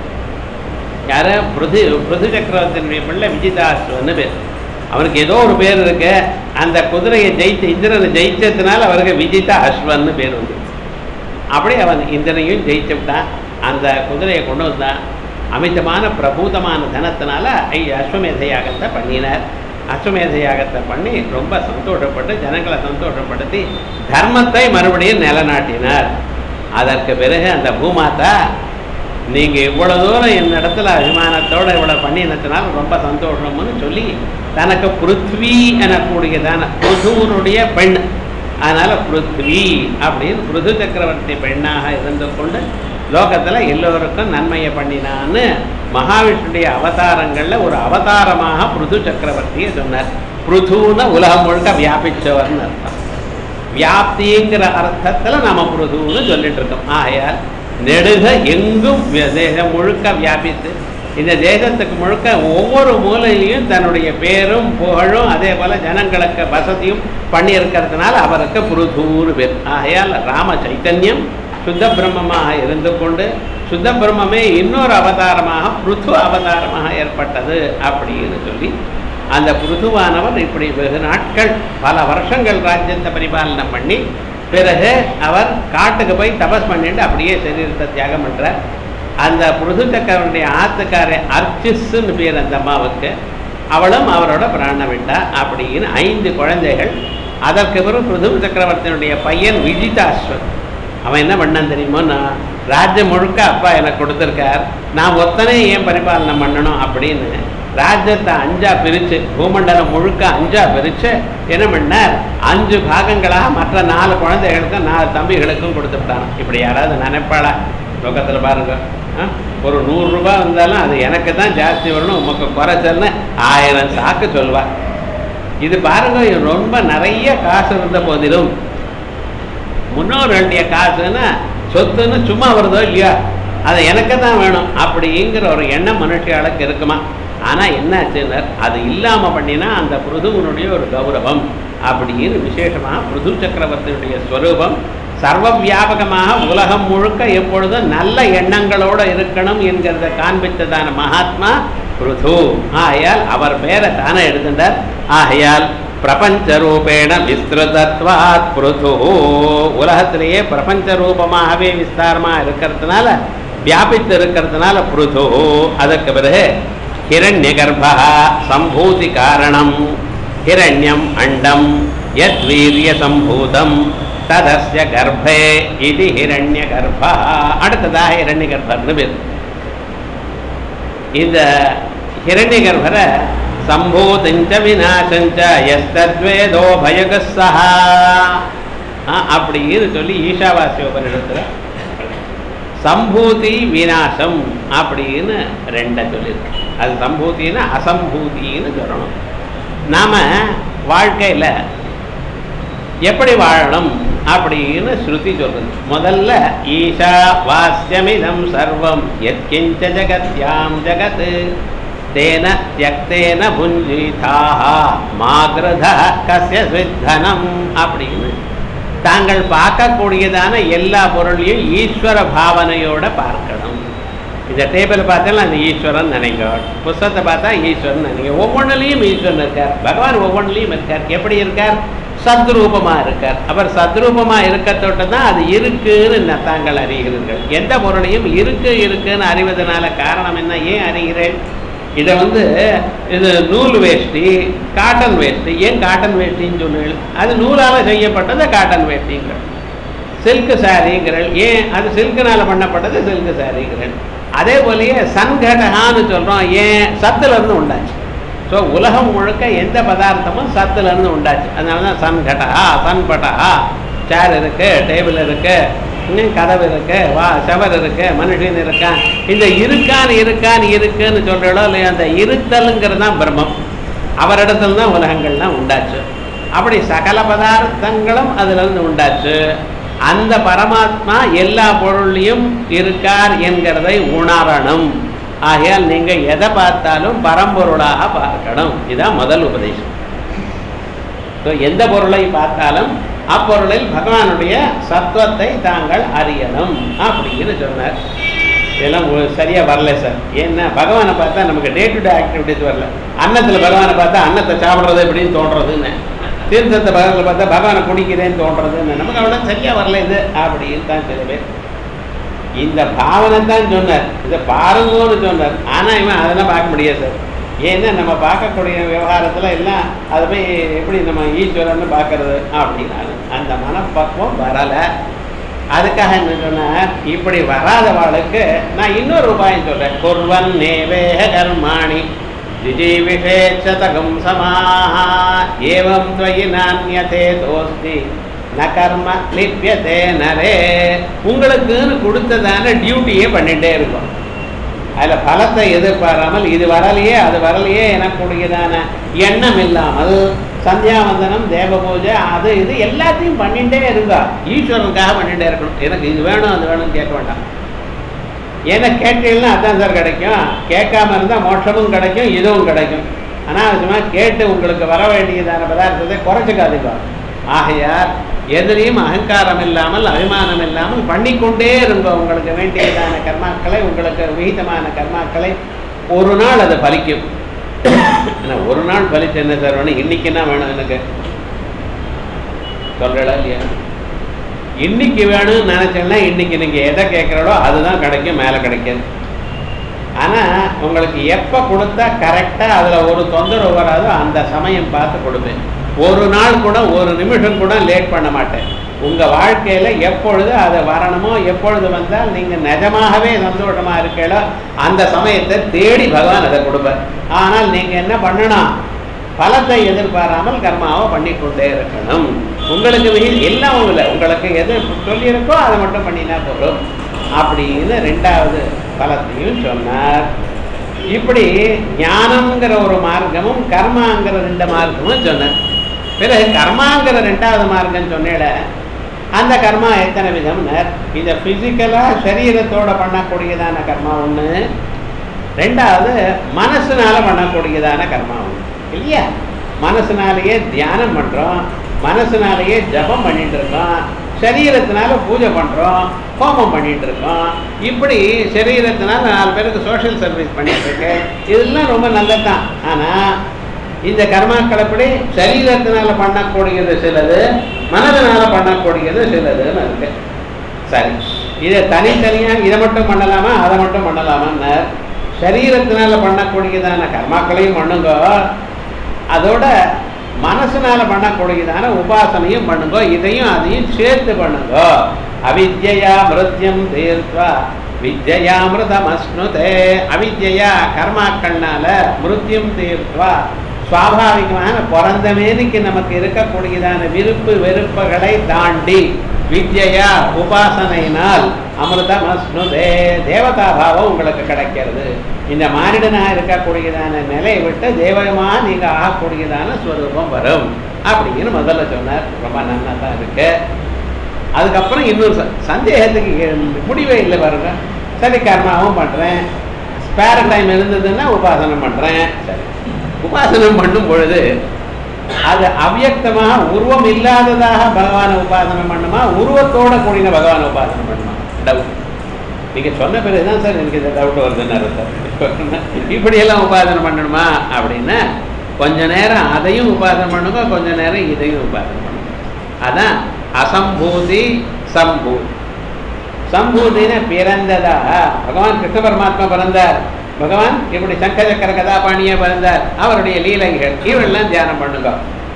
யார பிருது பிருது சக்கரவர்த்தியினுடைய பிள்ளை விஜிதாஸ்வன்னு பேர் அவனுக்கு ஏதோ ஒரு பேர் இருக்கு அந்த குதிரையை ஜெயிச்ச இந்திரனை ஜெயிச்சதுனால அவருக்கு விஜிதா அஸ்வன்னு பேர் வந்து அப்படி அவன் இந்திரனையும் ஜெயிச்சு விட்டான் அந்த குதிரையை கொண்டு வந்தான் அமிதமான பிரபூதமான தனத்தினால ஐ அஸ்வமேத யாகத்தை பண்ணினார் அஸ்வமேத யாகத்தை பண்ணி ரொம்ப சந்தோஷப்பட்டு ஜனங்களை சந்தோஷப்படுத்தி தர்மத்தை மறுபடியும் நிலநாட்டினார் அதற்கு பிறகு அந்த பூமாதா நீங்கள் இவ்வளோ தூரம் என் இடத்துல அபிமானத்தோடு இவ்வளோ பண்ணினதுனால ரொம்ப சந்தோஷம்னு சொல்லி தனக்கு பிருத்வி எனக்கூடியதான புதுவனுடைய பெண் அதனால் பிருத்வி அப்படின்னு பிருது சக்கரவர்த்தி பெண்ணாக இருந்து கொண்டு லோகத்தில் எல்லோருக்கும் நன்மையை பண்ணினான்னு மகாவிஷ்ணுடைய அவதாரங்களில் ஒரு அவதாரமாக பிருது சக்கரவர்த்தியை சொன்னார் பிருதுன்னு உலகம் முழுக்க வியாபிச்சவர்னு அர்த்தம் வியாப்திங்கிற அர்த்தத்தில் நாம புருதுன்னு சொல்லிட்டு இருக்கோம் ஆகையால் நெடுக எங்கும் வி- தேசம் முழுக்க வியாபித்து இந்த தேசத்துக்கு முழுக்க ஒவ்வொரு மூலையிலையும் தன்னுடைய பேரும் புகழும் அதே போல ஜனங்களுக்கு வசதியும் பண்ணியிருக்கிறதுனால அவருக்கு புருதூர் பேர் ஆகையால் ராம சைத்தன்யம் சுத்த பிரம்மமாக இருந்து கொண்டு சுத்த பிரம்மமே இன்னொரு அவதாரமாக பிருத்து அவதாரமாக ஏற்பட்டது அப்படின்னு சொல்லி அந்த பிருதுவானவர் இப்படி வெகு நாட்கள் பல வருஷங்கள் ராஜ்யத்தை பரிபாலனை பண்ணி பிறகு அவர் காட்டுக்கு போய் தபஸ் பண்ணிட்டு அப்படியே சரீரத்தை தியாகம் பண்றார் அந்த பிருது சக்கரவனுடைய ஆத்துக்கார அர்ச்சிஸ்ன்னு பேர் அந்த அம்மாவுக்கு அவளும் அவரோட பிராணம் விட்டா அப்படின்னு ஐந்து குழந்தைகள் அதற்கு பிறகு பிருது சக்கரவர்த்தியினுடைய பையன் விஜிதாஸ்வன் அவன் என்ன பண்ணான் தெரியுமோ நான் ராஜ்யம் முழுக்க அப்பா எனக்கு கொடுத்துருக்கார் நான் ஒத்தனை ஏன் பரிபாலனை பண்ணணும் அப்படின்னு ராஜ்யத்தை அஞ்சா பிரிச்சு பூமண்டலம் முழுக்க அஞ்சா பிரிச்சு என்ன பண்ணார் அஞ்சு பாகங்களாக மற்ற நாலு குழந்தைகளுக்கும் நாலு தம்பிகளுக்கும் கொடுத்துட்டான் இப்படி யாராவது நினைப்பாளா லோகத்தில் பாருங்க ஆ? ஒரு நூறு ரூபாய் வந்தாலும் அது எனக்கு தான் ஜாஸ்தி வரணும் உமக்கு குறைச்சல்னு ஆயிரம் சாக்கு சொல்வா இது பாருங்க இது ரொம்ப நிறைய காசு இருந்த போதிலும் முன்னோர்களுடைய காசுன்னா சொத்துன்னு சும்மா வருதோ இல்லையா அது எனக்கு தான் வேணும் அப்படிங்கிற ஒரு எண்ணம் மனுஷியாளுக்கு இருக்குமா ஆனால் என்னாச்சுன்னா அது இல்லாமல் பண்ணினா அந்த பிருதுவனுடைய ஒரு கௌரவம் அப்படின்னு விசேஷமாக பிருது சக்கரவர்த்தியுடைய ஸ்வரூபம் சர்வ வியாபகமாக உலகம் முழுக்க எப்பொழுதும் நல்ல எண்ணங்களோடு இருக்கணும் என்கிறத காண்பித்ததான மகாத்மா பிருது ஆகையால் அவர் பேரை தானே எடுத்துட்டார் ஆகையால் பிரபஞ்ச ரூபேண விஸ்திருதத்வாத் பிருது உலகத்திலேயே பிரபஞ்ச ரூபமாகவே விஸ்தாரமா இருக்கிறதுனால வியாபித்து இருக்கிறதுனால பிருது அதற்கு பிறகு ஹிரண்ய கர்ப்பா சம்பூதி காரணம் ஹிரண்யம் அண்டம் யத் வீரிய சம்பூதம் ததஸ்ய கர்ப்பே இது ஹிரண்ய கர்ப்பா அடுத்ததாக ஹிரண்ய கர்ப்பர்னு பேர் இந்த ஹிரண்ய கர்ப்பரை சம்பூதிஞ்ச விநாசஞ்ச எஸ்தத்வேதோ பயகஸ்ஸஹா அப்படின்னு சொல்லி ஈஷாவாசிய உபனிடத்துல சம்பூதி விநாசம் அப்படின்னு ரெண்ட சொல்லியிருக்கு அது சம்பூத்தின்னு அசம்பூதின்னு சொல்லணும் நாம வாழ்க்கையில எப்படி வாழணும் அப்படின்னு ஸ்ருதி சொல்றது முதல்ல ஈஷா வாஸ்யமிதம் சர்வம் எத்கிஞ்ச ஜகத்யாம் ஜகத் தேன தியக்தேன புஞ்சீதாக மாகிருத கஸ்ய சித்தனம் அப்படின்னு தாங்கள் பார்க்கக்கூடியதான எல்லா பொருளையும் ஈஸ்வர பாவனையோட பார்க்கணும் இந்த டேபிள் பார்த்தாலும் அந்த ஈஸ்வரன் நினைங்க புஸ்தகத்தை பார்த்தா ஈஸ்வரன் நினைங்க ஒவ்வொன்றுலையும் ஈஸ்வரன் இருக்கார் பகவான் ஒவ்வொன்றுலையும் இருக்கார் எப்படி இருக்கார் சத்ரூபமா இருக்கார் அவர் சத்ரூபமா இருக்கத்தோட்ட தான் அது இருக்குன்னு தாங்கள் அறிகிறீர்கள் எந்த பொருளையும் இருக்கு இருக்குன்னு அறிவதனால காரணம் என்ன ஏன் அறிகிறேன் இதை வந்து இது நூல் வேஷ்டி காட்டன் வேஷ்டி ஏன் காட்டன் வேஷ்டின்னு சொன்னீர்கள் அது நூலால் செய்யப்பட்டது காட்டன் வேஷ்டிங்கள் சில்க் சாரிங்கிறள் ஏன் அது சில்க்குனால பண்ணப்பட்டது சில்க் சாரிங்கிறள் அதே போலயே சன்கடகான்னு சொல்கிறோம் ஏன் சத்துலேருந்து உண்டாச்சு ஸோ உலகம் முழுக்க எந்த பதார்த்தமும் சத்துலேருந்து உண்டாச்சு அதனால தான் சன்கடா சன்படா சேர் இருக்கு டேபிள் இருக்கு இன்னும் கதவு இருக்கு வா செவர் இருக்கு மனுஷன் இருக்கான் இந்த இருக்கான் இருக்கான் இருக்குன்னு சொல்கிறோம் இல்லையா அந்த இருத்தலுங்கிறது தான் பிரம்மம் அவரிடத்துல தான் உலகங்கள்லாம் உண்டாச்சு அப்படி சகல பதார்த்தங்களும் அதிலிருந்து உண்டாச்சு அந்த பரமாத்மா எல்லா பொருளையும் இருக்கார் என்கிறதை உணரணும் ஆகையால் நீங்க எதை பார்த்தாலும் பரம்பொருளாக பார்க்கணும் இதுதான் முதல் உபதேசம் ஸோ எந்த பொருளை பார்த்தாலும் அப்பொருளில் பகவானுடைய சத்துவத்தை தாங்கள் அறியணும் அப்படின்னு சொன்னார் இதெல்லாம் உ- சரியா வரல சார் ஏன்னா பகவானை பார்த்தா நமக்கு டே டு டே ஆக்டிவிட்டிஸ் வரல அன்னத்தில் பகவானை பார்த்தா அன்னத்தை சாப்பிட்றது எப்படின்னு தோன்றதுன்னு தீர்த்தத்தை பகவானில் பார்த்தா பகவானை குடிக்கிறேன்னு தோன்றதுன்னு நமக்கு அவ்வளோ சரியா வரல இது அப்படின்னு தான் சில பேர் இந்த பாவனை தான் சொன்னார் இதை பாருங்கன்னு சொன்னார் ஆனால் இவன் அதெல்லாம் பார்க்க முடியாது சார் ஏன்னா நம்ம பார்க்கக்கூடிய விவகாரத்தில் எல்லாம் அதை போய் எப்படி நம்ம ஈஸ்வரன்னு பார்க்கறது அப்படின்னாரு அந்த மனப்பக்குவம் வரலை அதுக்காக என்ன சொன்னார் இப்படி வராதவாளுக்கு நான் இன்னொரு உபாயம் சொல்றேன் குர்வன் நேவேக கர்மாணி ஜிஜீவிஷேச்சதகம் சமாஹா ஏவம் துவயி நானியதே தோஸ்தி ந கர்ம லிப்யதே நரே உங்களுக்குன்னு கொடுத்ததான டியூட்டியே பண்ணிட்டே இருக்கும் அதில் பலத்தை எதிர்பாராமல் இது வரலையே அது வரலையே எனக்கூடியதான எண்ணம் இல்லாமல் சந்தியாவந்தனம் தேவ பூஜை அது இது எல்லாத்தையும் பண்ணிட்டே இருக்கா ஈஸ்வரனுக்காக பண்ணிட்டே இருக்கணும் எனக்கு இது வேணும் அது வேணும்னு கேட்க வேண்டாம் ஏன்னா கேட்டீங்கன்னா அதான் சார் கிடைக்கும் கேட்காம இருந்தால் மோட்சமும் கிடைக்கும் இதுவும் கிடைக்கும் அனாவசியமாக கேட்டு உங்களுக்கு வர வேண்டியதான பதார்த்தத்தை குறைச்சிக்காதீங்க ஆகையால் எதிலையும் அகங்காரம் இல்லாமல் அபிமானம் இல்லாமல் பண்ணிக்கொண்டே இருங்க உங்களுக்கு வேண்டியதான கர்மாக்களை உங்களுக்கு விகிதமான கர்மாக்களை ஒரு நாள் அது பலிக்கும் ஆனா ஒரு நாள் பலிச்சு என்ன சார் வேணும் இன்னைக்கு என்ன வேணும் எனக்கு சொல்றா இல்லையா இன்னைக்கு வேணும்னு நினைச்சேன்னா இன்னைக்கு நீங்க எதை கேட்குறோ அதுதான் கிடைக்கும் மேலே கிடைக்காது ஆனா உங்களுக்கு எப்போ கொடுத்தா கரெக்டா அதுல ஒரு தொந்தரவு வராதோ அந்த சமயம் பார்த்து கொடுப்பேன் ஒரு நாள் கூட ஒரு நிமிஷம் கூட லேட் பண்ண மாட்டேன் உங்க வாழ்க்கையில எப்பொழுது அது வரணுமோ எப்பொழுது வந்தால் நீங்க நிஜமாகவே சந்தோஷமா இருக்கீங்களோ அந்த சமயத்தை தேடி பகவான் அதை கொடுப்பார் ஆனால் நீங்க என்ன பண்ணணும் பலத்தை எதிர்பாராமல் கர்மாவை பண்ணிக்கொண்டே இருக்கணும் உங்களுக்கு விகி- எல்லாம் இல்லை உங்களுக்கு எது சொல்லியிருக்கோ அதை மட்டும் பண்ணினா போதும் அப்படின்னு ரெண்டாவது பலத்தையும் சொன்னார் இப்படி ஞானம்ங்கிற ஒரு மார்க்கமும் கர்மாங்கிற ரெண்டு மார்க்கமும் சொன்னார் பிறகு கர்மாங்கிற ரெண்டாவது மார்க்கம் சொன்னேட அந்த கர்மா எத்தனை விதம்னர் இந்த பிசிக்கலாக சரீரத்தோட பண்ணக்கூடியதான கர்மா ஒன்று ரெண்டாவது மனசுனால பண்ணக்கூடியதான கர்மா ஒன்று இல்லையா மனசுனாலேயே தியானம் பண்ணுறோம் மனசுனாலேயே ஜபம் பண்ணிட்டு இருக்கோம் சரீரத்தினால பூஜை பண்ணுறோம் ஹோமம் பண்ணிட்டு இருக்கோம் இப்படி சரீரத்தினால நாலு பேருக்கு சோஷியல் சர்வீஸ் பண்ணிட்டு இருக்கேன் இதெல்லாம் ரொம்ப நல்லதுதான் ஆனால் இந்த கர்மாக்கள் எப்படி சரீரத்தினால பண்ணக்கூடியது சிலது மனதினால பண்ணக்கூடியது சிலதுன்னு இருக்கு சரி இதை தனித்தனியாக இதை மட்டும் பண்ணலாமா அதை மட்டும் பண்ணலாமான்னு சரீரத்தினால பண்ணக்கூடியதான கர்மாக்களையும் பண்ணுங்க அதோட மனசுனால பண்ணக்கூடியதான உபாசனையும் பண்ணுங்க இதையும் அதையும் சேர்த்து பண்ணுங்க அவித்யா மிருத்யம் தீர்த்வா வித்யாமிருதம் அஸ்னுதே அவித்யா கர்மாக்கள்னால மிருத்யும் தீர்த்வா சுவாபாவிகமான பிறந்த மேனிக்கு நமக்கு இருக்கக்கூடியதான விருப்பு வெறுப்புகளை தாண்டி வித்யா உபாசனையினால் அமிர்தம் அஸ்னுதே தேவதா பாவம் உங்களுக்கு கிடைக்கிறது இந்த மானிடனாக இருக்கக்கூடியதான நிலையை விட்டு தெய்வமா நீங்க ஆகக்கூடியதான ஸ்வரூபம் வரும் அப்படின்னு முதல்ல சொன்னார் ரொம்ப நல்லா தான் இருக்கு அதுக்கப்புறம் இன்னொரு ச- சந்தேகத்துக்கு முடிவே இல்லை பாருங்க சரி கர்மாவும் பண்றேன் ஸ்பேர் டைம் இருந்ததுன்னா உபாசனம் பண்றேன் சரி உபாசனம் பண்ணும் பொழுது அது அவ்யக்தமாக உருவம் இல்லாததாக பகவானை உபாசனம் பண்ணுமா உருவத்தோட கூடின பகவானை உபாசனம் பண்ணுமா டவுட் நீங்க சொன்ன பிறகுதான் சார் எனக்கு இந்த டவுட் வருதுன்னு சார் இப்படியெல்லாம் உபாசனை பண்ணணுமா அப்படின்னா கொஞ்ச நேரம் அதையும் உபாசனை பண்ணுங்க கொஞ்ச நேரம் இதையும் உபாசனை பண்ணுங்க அதான் அசம்பூதி சம்பூதி சம்பூதின பிறந்ததாக பகவான் கிருஷ்ண பரமாத்மா பிறந்தார் பகவான் இப்படி சங்க சக்கர கதாபாணியே பிறந்தார் அவருடைய லீலைகள் இவெல்லாம் தியானம் பண்ணுங்க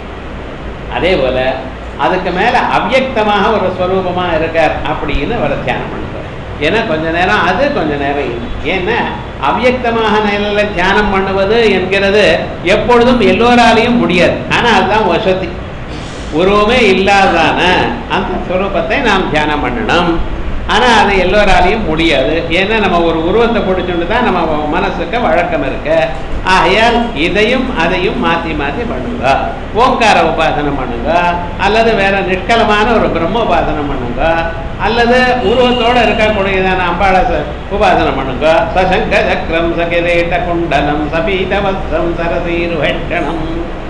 அதே போல அதுக்கு மேல அவ்யக்தமாக ஒரு ஸ்வரூபமா இருக்கார் அப்படின்னு அவரை தியானம் பண்ணுறார் ஏன்னா கொஞ்ச நேரம் அது கொஞ்ச நேரம் இது ஏன்னா அவ்யக்தமாக நிலையில தியானம் பண்ணுவது என்கிறது எப்பொழுதும் எல்லோராலையும் முடியாது ஆனா அதுதான் வசதி உருவமே இல்லாதான அந்த ஸ்வரூபத்தை நாம் தியானம் பண்ணணும் ஆனா அது எல்லோராலையும் முடியாது ஏன்னா நம்ம ஒரு உருவத்தை பிடிச்சுட்டு தான் நம்ம மனசுக்கு வழக்கம் இருக்கு ஆகையால் இதையும் அதையும் மாத்தி மாத்தி பண்ணுங்க ஓங்கார உபாசனம் பண்ணுங்க அல்லது வேற நிஷ்கலமான ஒரு பிரம்ம உபாசனம் பண்ணுங்க அல்லது உருவத்தோட இருக்கக்கூடியதான அம்பாள ச- உபாசனம் பண்ணுங்க சசங்க சக்கரம் சகிரேட்ட குண்டலம் சபீத வஸ்திரம் சரசீருஹெட்டணம்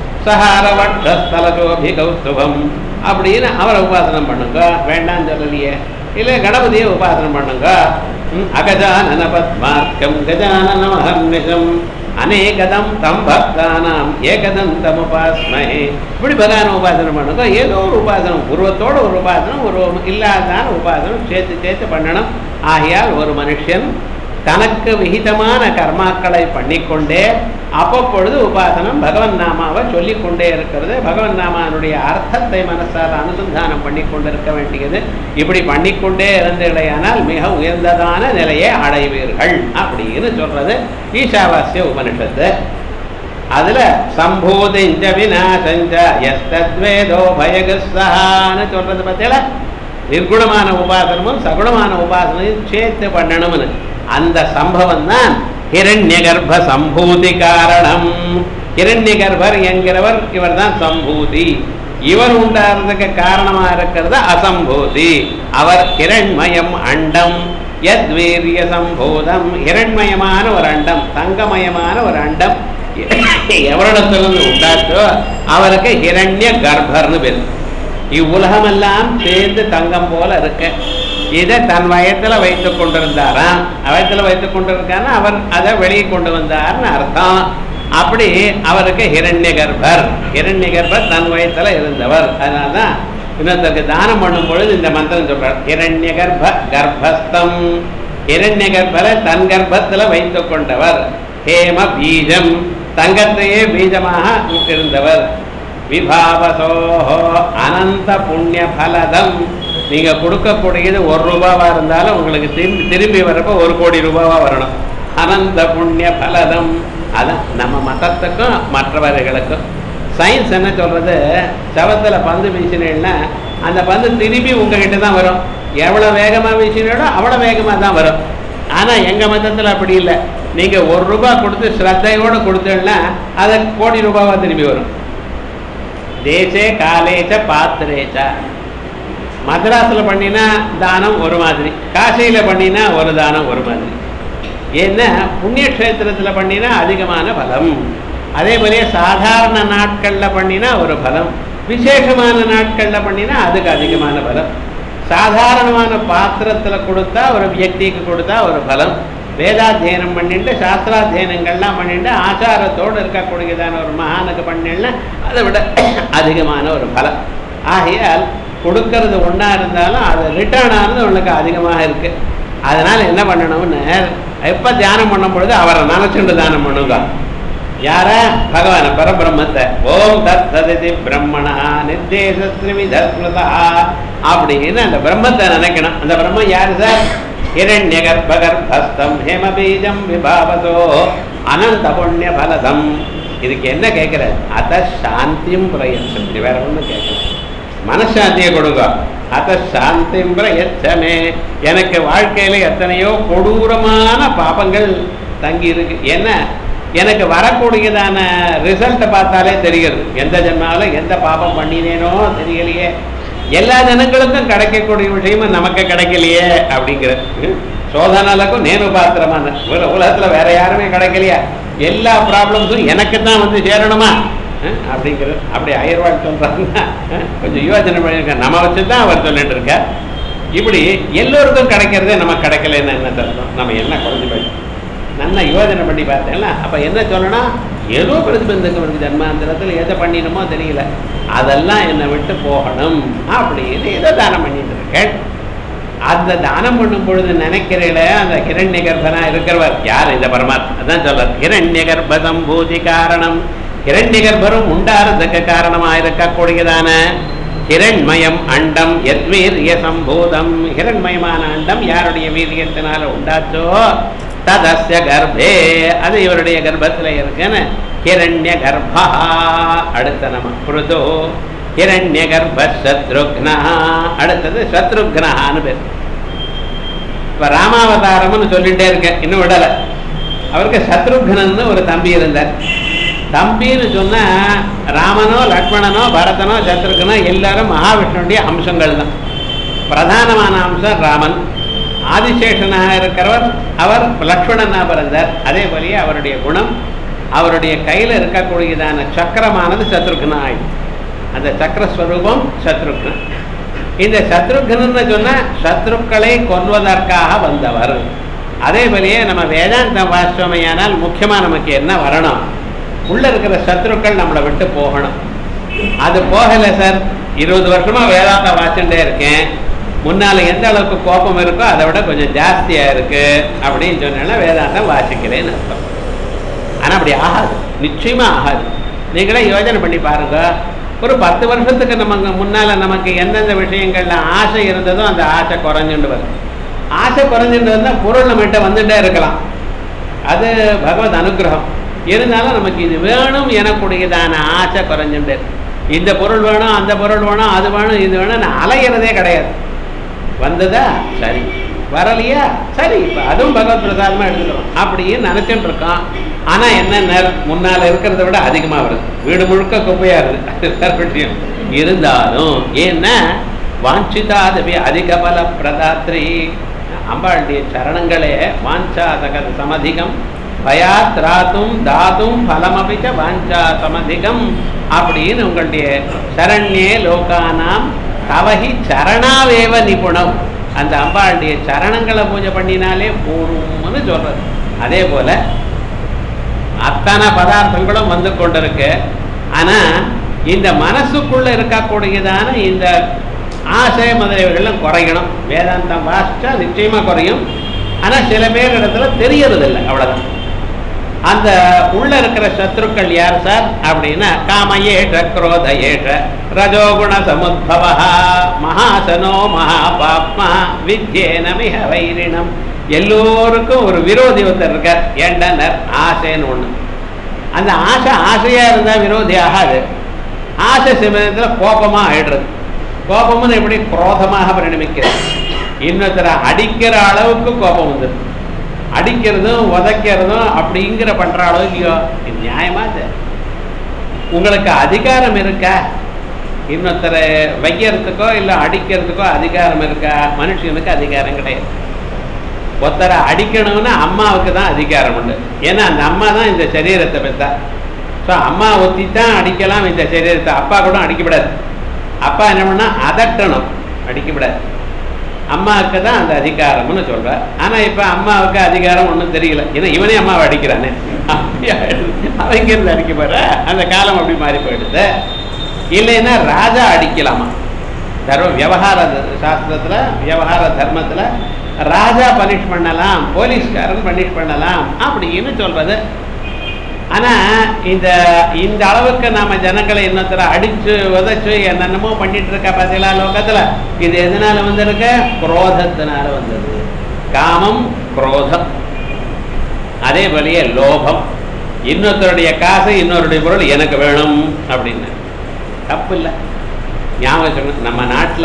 சஹாரவட்டஸ்தலஜோபி கௌஸ்துபம் அப்படின்னு அவரை உபாசனம் பண்ணுங்க வேண்டாம் சொல்லலையே இல்லை கணபதியை உபாசனம் பண்ணுங்க ம், அகஜானன பத்மார்க்கம் கஜானன மகர்நிஷம் அநேகதம் தம் பக்தானாம் ஏகதந்தம் உபாஸ்மஹே இப்படி பகவான உபாசனம் பண்ணுங்க ஏதோ ஒரு உபாசனம் உருவத்தோட ஒரு உபாசனம் உருவம் இல்லாதான உபாசனம் சேர்த்து சேர்த்து பண்ணணும் ஆகையால் ஒரு மனுஷன் தனக்கு விகிதமான கர்மாக்களை பண்ணிக்கொண்டே அவ்வப்பொழுது உபாசனம் பகவன் நாமாவை சொல்லிக்கொண்டே இருக்கிறது பகவன் நாமானுடைய அர்த்தத்தை மனசால் அனுசந்தானம் பண்ணி கொண்டிருக்க வேண்டியது இப்படி பண்ணிக்கொண்டே இருந்தீர்களேயானால் மிக உயர்ந்ததான நிலையை அடைவீர்கள் அப்படின்னு சொல்றது ஈஷாவாஸ்ய உபனிஷத்து அதுல சம்பூதிஞ்ச விநாசஞ்ச எஸ்தத்வேதோ பயகஸ்தான்னு சொல்றது பார்த்தீங்களா நிர்குணமான உபாசனமும் சகுணமான உபாசனையும் சேர்த்து பண்ணணும்னு அந்த சம்பவம் தான் ஹிரண்ய கர்ப்ப சம்பூதி காரணம் ஹிரண்ய கர்ப்பர் என்கிறவர் இவர் தான் சம்பூதி இவர் உண்டாகிறதுக்கு காரணமா இருக்கிறது அசம்பூதி அவர் ஹிரண்மயம் அண்டம் யத் வீரிய சம்பூதம் ஹிரண்மயமான ஒரு அண்டம் தங்கமயமான ஒரு அண்டம் எவரிடத்திலிருந்து உண்டாச்சோ அவருக்கு ஹிரண்ய கர்ப்பர்னு பேர் இவ்வுலகமெல்லாம் சேர்ந்து தங்கம் போல இருக்கு இதை தன் வயத்துல வைத்துக் கொண்டிருந்தாராம் வயத்துல வைத்துக் கொண்டிருக்காருன்னா அவர் அதை வெளியே கொண்டு வந்தார்னு அர்த்தம் அப்படி அவருக்கு ஹிரண்ய கர்ப்பர் ஹிரண்ய கர்ப்பர் தன் வயத்துல இருந்தவர் அதனாலதான் இன்னொருத்தருக்கு தானம் பண்ணும் பொழுது இந்த மந்திரம் சொல்றார் ஹிரண்ய கர்ப்ப கர்ப்பஸ்தம் ஹிரண்ய கர்ப்பரை தன் கர்ப்பத்துல வைத்துக் கொண்டவர் ஹேம பீஜம் தங்கத்தையே பீஜமாக இருந்தவர் விபாவசோஹோ அனந்த புண்ணிய பலதம் நீங்க கொடுக்கக்கூடியது ஒரு ரூபாவா இருந்தாலும் உங்களுக்கு திரும்பி திரும்பி வரப்போ ஒரு கோடி ரூபாவா வரணும் அனந்த புண்ணிய பலதம் அதான் நம்ம மதத்துக்கும் மற்றவர்களுக்கும் சயின்ஸ் என்ன சொல்றது சவத்துல பந்து வீசினீங்கன்னா அந்த பந்து திரும்பி உங்ககிட்ட தான் வரும் எவ்வளவு வேகமா வீசினீங்களோ அவ்வளவு வேகமா தான் வரும் ஆனா எங்க மதத்துல அப்படி இல்லை நீங்க ஒரு ரூபாய் கொடுத்து ஸ்ரத்தையோட கொடுத்தீங்கன்னா அது கோடி ரூபாவா திரும்பி வரும் தேசே காலேச்ச பாத்திரேச்ச மദ്രാസിல் பண்ணினா தானம் ஒரு மாதிரி காசியில் பண்ணினா ஒரு தானம் ஒரு மாதிரி ஏன்னா புண்ணிய க்ஷேத்திரத்தில் பண்ணினா அதிகமான பலம் அதே மாதிரியே சாதாரண நாட்களில் பண்ணினா ஒரு பலம் விசேஷமான நாட்களில் பண்ணினா அதுக்கு அதிகமான பலம் சாதாரணமான பாத்திரத்தில் கொடுத்தா ஒரு வியக்திக்கு கொடுத்தா ஒரு பலம் வேதாத்தியனம் பண்ணிட்டு சாஸ்திராத்தியனங்கள்லாம் பண்ணிட்டு ஆச்சாரத்தோடு இருக்கக்கூடியதான ஒரு மகானுக்கு பண்ணினா அதை விட அதிகமான ஒரு பலம் ஆகையால் கொடுக்கறது ஒன்றா இருந்தாலும் அது ரிட்டர்ன் ஆனது உனக்கு அதிகமாக இருக்கு அதனால என்ன பண்ணணும்னு எப்போ தியானம் பண்ணும் பொழுது அவரை நினைச்சுட்டு தானம் பண்ணுங்க யார பகவான பரபிரம்மத்தை ஓம் தத் சதிதி பிரம்மணா நிர்தேசஸ்மிதா அப்படின்னு அந்த பிரம்மத்தை நினைக்கணும் அந்த பிரம்மம் யாரு சார் ஹிரண்ய கர்ப்பகர்ப்பஸ்தம் ஹேமபீஜம் விபாவதோ அனந்த புண்ணிய பலதம் இதுக்கு என்ன கேட்கிறார் அத சாந்தியும் பிரயச்சம் வேற ஒன்றும் கேட்கல மனசாந்தியை கொடுங்க அத சாந்தியும் பிரயச்சமே எனக்கு வாழ்க்கையில எத்தனையோ கொடூரமான பாபங்கள் தங்கி இருக்கு என்ன எனக்கு வரக்கூடியதான ரிசல்ட்டை பார்த்தாலே தெரிகிறது எந்த ஜென்மாவில எந்த பாபம் பண்ணினேனோ தெரியலையே எல்லா ஜனங்களுக்கும் கிடைக்கக்கூடிய விஷயமும் நமக்கு கிடைக்கலையே அப்படிங்கிறது சோதனாலுக்கும் நேனு பாத்திரமான உல உலகத்துல வேற யாருமே கிடைக்கலையா எல்லா ப்ராப்ளம்ஸும் எனக்கு தான் வந்து சேரணுமா அஹ், அப்படிங்கிறது அப்படி அயர்வாள் சொல்றாங்கன்னா அஹ், கொஞ்சம் யோசனை பண்ணியிருக்க நம்ம வச்சு தான் அவர் சொல்லிட்டு இருக்கார் இப்படி எல்லோருக்கும் கிடைக்கிறதே நமக்கு கிடைக்கலன்னு என்ன அர்த்தம் நம்ம என்ன குறைஞ்சு போயிடும் நல்லா யோசனை பண்ணி பார்த்தேன்ல அப்ப என்ன சொல்லணும் ஏதோ பிரதிபந்தகம் இருக்கு ஜன்மாந்திரத்தில் எதை பண்ணினமோ தெரியல அதெல்லாம் என்னை விட்டு போகணும் அப்படின்னு ஏதோ தானம் பண்ணிட்டு இருக்கேன் அந்த தானம் பண்ணும் பொழுது நினைக்கிறீங்களே அந்த கிரண்ய கர்ப்பனா இருக்கிறவர் யார் இந்த பரமாத்மா அதான் சொல்றார் கிரண்ய கர்ப்ப சம்பூதி காரணம் கிரண்ய கர்ப்பரும் உண்டாறதுக்கு காரணமா இருக்கக்கூடியதான ஹிரண்மயம் அண்டம் எத்வீரிய சம்பூதம் ஹிரண்மயமான அண்டம் யாருடைய வீரியத்தினால உண்டாச்சோ ததஸ்ய கர்ப்பே அது இவருடைய கர்ப்பத்தில் இருக்குன்னு ஹிரண்ய கர்ப்பா அடுத்த நம்ம குருதோ ஹிரண்ய கர்ப்ப சத்ருக்னா அடுத்தது சத்ருக்னஹான்னு பேர் இப்ப ராமாவதாரம்னு சொல்லிட்டே இருக்கேன் இன்னும் விடல அவருக்கு சத்ருக்னன்னு ஒரு தம்பி இருந்தார் தம்பின்னு சொன்னா ராமனோ லக்ஷ்மணனோ பரதனோ சத்ருகனோ எல்லாரும் மகாவிஷ்ணுடைய அம்சங்கள் தான் பிரதானமான அம்சம் ராமன் ஆதிசேஷனாக இருக்கிறவர் அவர் லக்ஷ்மணனா பிறந்தார் அதே போலயே அவருடைய குணம் அவருடைய கையில் இருக்கக்கூடியதான சக்கரமானது சத்ருக்னா ஆயிடும் அந்த சக்கரஸ்வரூபம் சத்ருக்னன் இந்த சத்ருக்னன்னு சொன்னா சத்ருக்களை கொல்வதற்காக வந்தவர் அதே போலயே நம்ம வேதாந்தம் வாசிச்சோமையானால் முக்கியமா நமக்கு என்ன வரணும் உள்ள இருக்கிற சத்ருக்கள் நம்மளை விட்டு போகணும் அது போகலை சார் இருபது வருஷமா வேதாந்தம் வாசிச்சுட்டே இருக்கேன் முன்னால எந்த அளவுக்கு கோபம் இருக்கோ அதை விட கொஞ்சம் ஜாஸ்தியா இருக்கு அப்படின்னு சொன்னா வேதாந்தம் வாசிக்கிறேன்னு அர்த்தம் ஆனா அப்படி ஆகாது நிச்சயமா ஆகாது நீங்களே யோசனை பண்ணி பாருங்க ஒரு பத்து வருஷத்துக்கு நமக்கு முன்னால நமக்கு எந்தெந்த விஷயங்கள்ல ஆசை இருந்ததோ அந்த ஆசை குறைஞ்சுட்டு வரும் ஆசை குறைஞ்சுட்டு வந்தா பொருள் நம்மகிட்ட வந்துட்டே இருக்கலாம் அது பகவத் அனுகிரகம் இருந்தாலும் நமக்கு இது வேணும் எனக்கூடியதான ஆசை குறைஞ்சுட்டு இருக்கு. இந்த பொருள் வேணும் அந்த பொருள் வேணும் அது வேணும் இது வேணும் நான் அலையிறதே கிடையாது வந்ததா சரி வரலையா சரி இப்போ அதுவும் பகவத் பிரசாதமா எடுத்துக்கிறோம் அப்படின்னு நினைச்சுட்டு இருக்கோம் ஆனா என்ன முன்னால இருக்கிறத விட அதிகமா வருது வீடு முழுக்க குப்பையா இருக்குது அது வேற விஷயம் இருந்தாலும் ஏன்னா வாஞ்சிதாதவி அதிக பல பிரதாத்ரி அம்பாளுடைய சரணங்களே வாஞ்சா தகத சமதிகம் பயாத் ராத்தும் தாத்தும் பலமபிச்ச வாஞ்சா சமதிகம் அப்படின்னு உங்களுடைய சரண்யே லோகானாம் தவகி சரணாவேவ நிபுணம் அந்த அம்பாளுடைய சரணங்களை பூஜை பண்ணினாலே போரும்னு சொல்றது அதே போல அத்தனை பதார்த்தங்களும் வந்து கொண்டிருக்கு ஆனா இந்த மனசுக்குள்ள இருக்கக்கூடியதான இந்த ஆசை முதலியவைகள்லாம் குறையணும் வேதாந்தம் வாசிச்சா நிச்சயமா குறையும் ஆனா சில பேர் இடத்துல தெரியறது இல்லை அவ்வளவுதான் அந்த உள்ள இருக்கிற சத்ருக்கள் யார் சார் அப்படின்னா காமயேஷ குரோதயேஷ ரஜோகுண சமுத்பவ மகாசனோ மகாபாப்மா வித்யேன மிக வைரிணம் எல்லோருக்கும் ஒரு விரோதி ஒருத்தர் இருக்கார் ஏண்டனர் ஆசைன்னு ஒண்ணு அந்த ஆசை ஆசையா இருந்தா விரோதி ஆகாது ஆசை சமயத்துல கோபமா ஆயிடுறது கோபம்னு எப்படி குரோதமாக பரிணமிக்கிறது இன்னொருத்தரை அடிக்கிற அளவுக்கு கோபம் வந்துடும் அடிக்கிறதும் உதைக்கிறதும் அப்படிங்கிற பண்றாளோ இல்லையோ இது நியாயமா இது உங்களுக்கு அதிகாரம் இருக்கா இன்னொருத்தரை வைக்கிறதுக்கோ இல்லை அடிக்கிறதுக்கோ அதிகாரம் இருக்கா மனுஷனுக்கு அதிகாரம் கிடையாது ஒருத்தரை அடிக்கணும்னு அம்மாவுக்கு தான் அதிகாரம் உண்டு ஏன்னா அந்த அம்மா தான் இந்த சரீரத்தை பெற்றா ஸோ அம்மா ஒத்தி தான் அடிக்கலாம் இந்த சரீரத்தை அப்பா கூட அடிக்கப்படாது அப்பா என்ன பண்ணா அதட்டணும் அடிக்கப்படாது அம்மாவுக்கு தான் அந்த அதிகாரம்னு சொல்ற ஆனா இப்ப அம்மாவுக்கு அதிகாரம் ஒன்றும் தெரியல ஏன்னா இவனே அம்மாவை அடிக்கிறானே அப்படியா அவங்க இருந்து அடிக்க போற அந்த காலம் அப்படி மாறி போயிடுது இல்லைன்னா ராஜா அடிக்கலாமா தர்ம விவகார த- சாஸ்திரத்துல விவகார தர்மத்துல ராஜா பனிஷ் பண்ணலாம் போலீஸ்காரன் பனிஷ் பண்ணலாம் அப்படின்னு சொல்றது ஆனா இந்த இந்த அளவுக்கு நாம ஜனங்களை இன்னொருத்தர அடிச்சு உதைச்சு என்னென்னமோ பண்ணிட்டு இருக்கா பார்த்தீங்களா லோகத்துல இது எதனால வந்திருக்கு குரோதத்தினால வந்தது காமம் குரோதம் அதே போலயே லோபம் இன்னொருத்தருடைய காசு இன்னொருடைய பொருள் எனக்கு வேணும் அப்படின்னு தப்பு இல்லை ஞாபகம் வச்சுக்கணும். நம்ம நாட்டுல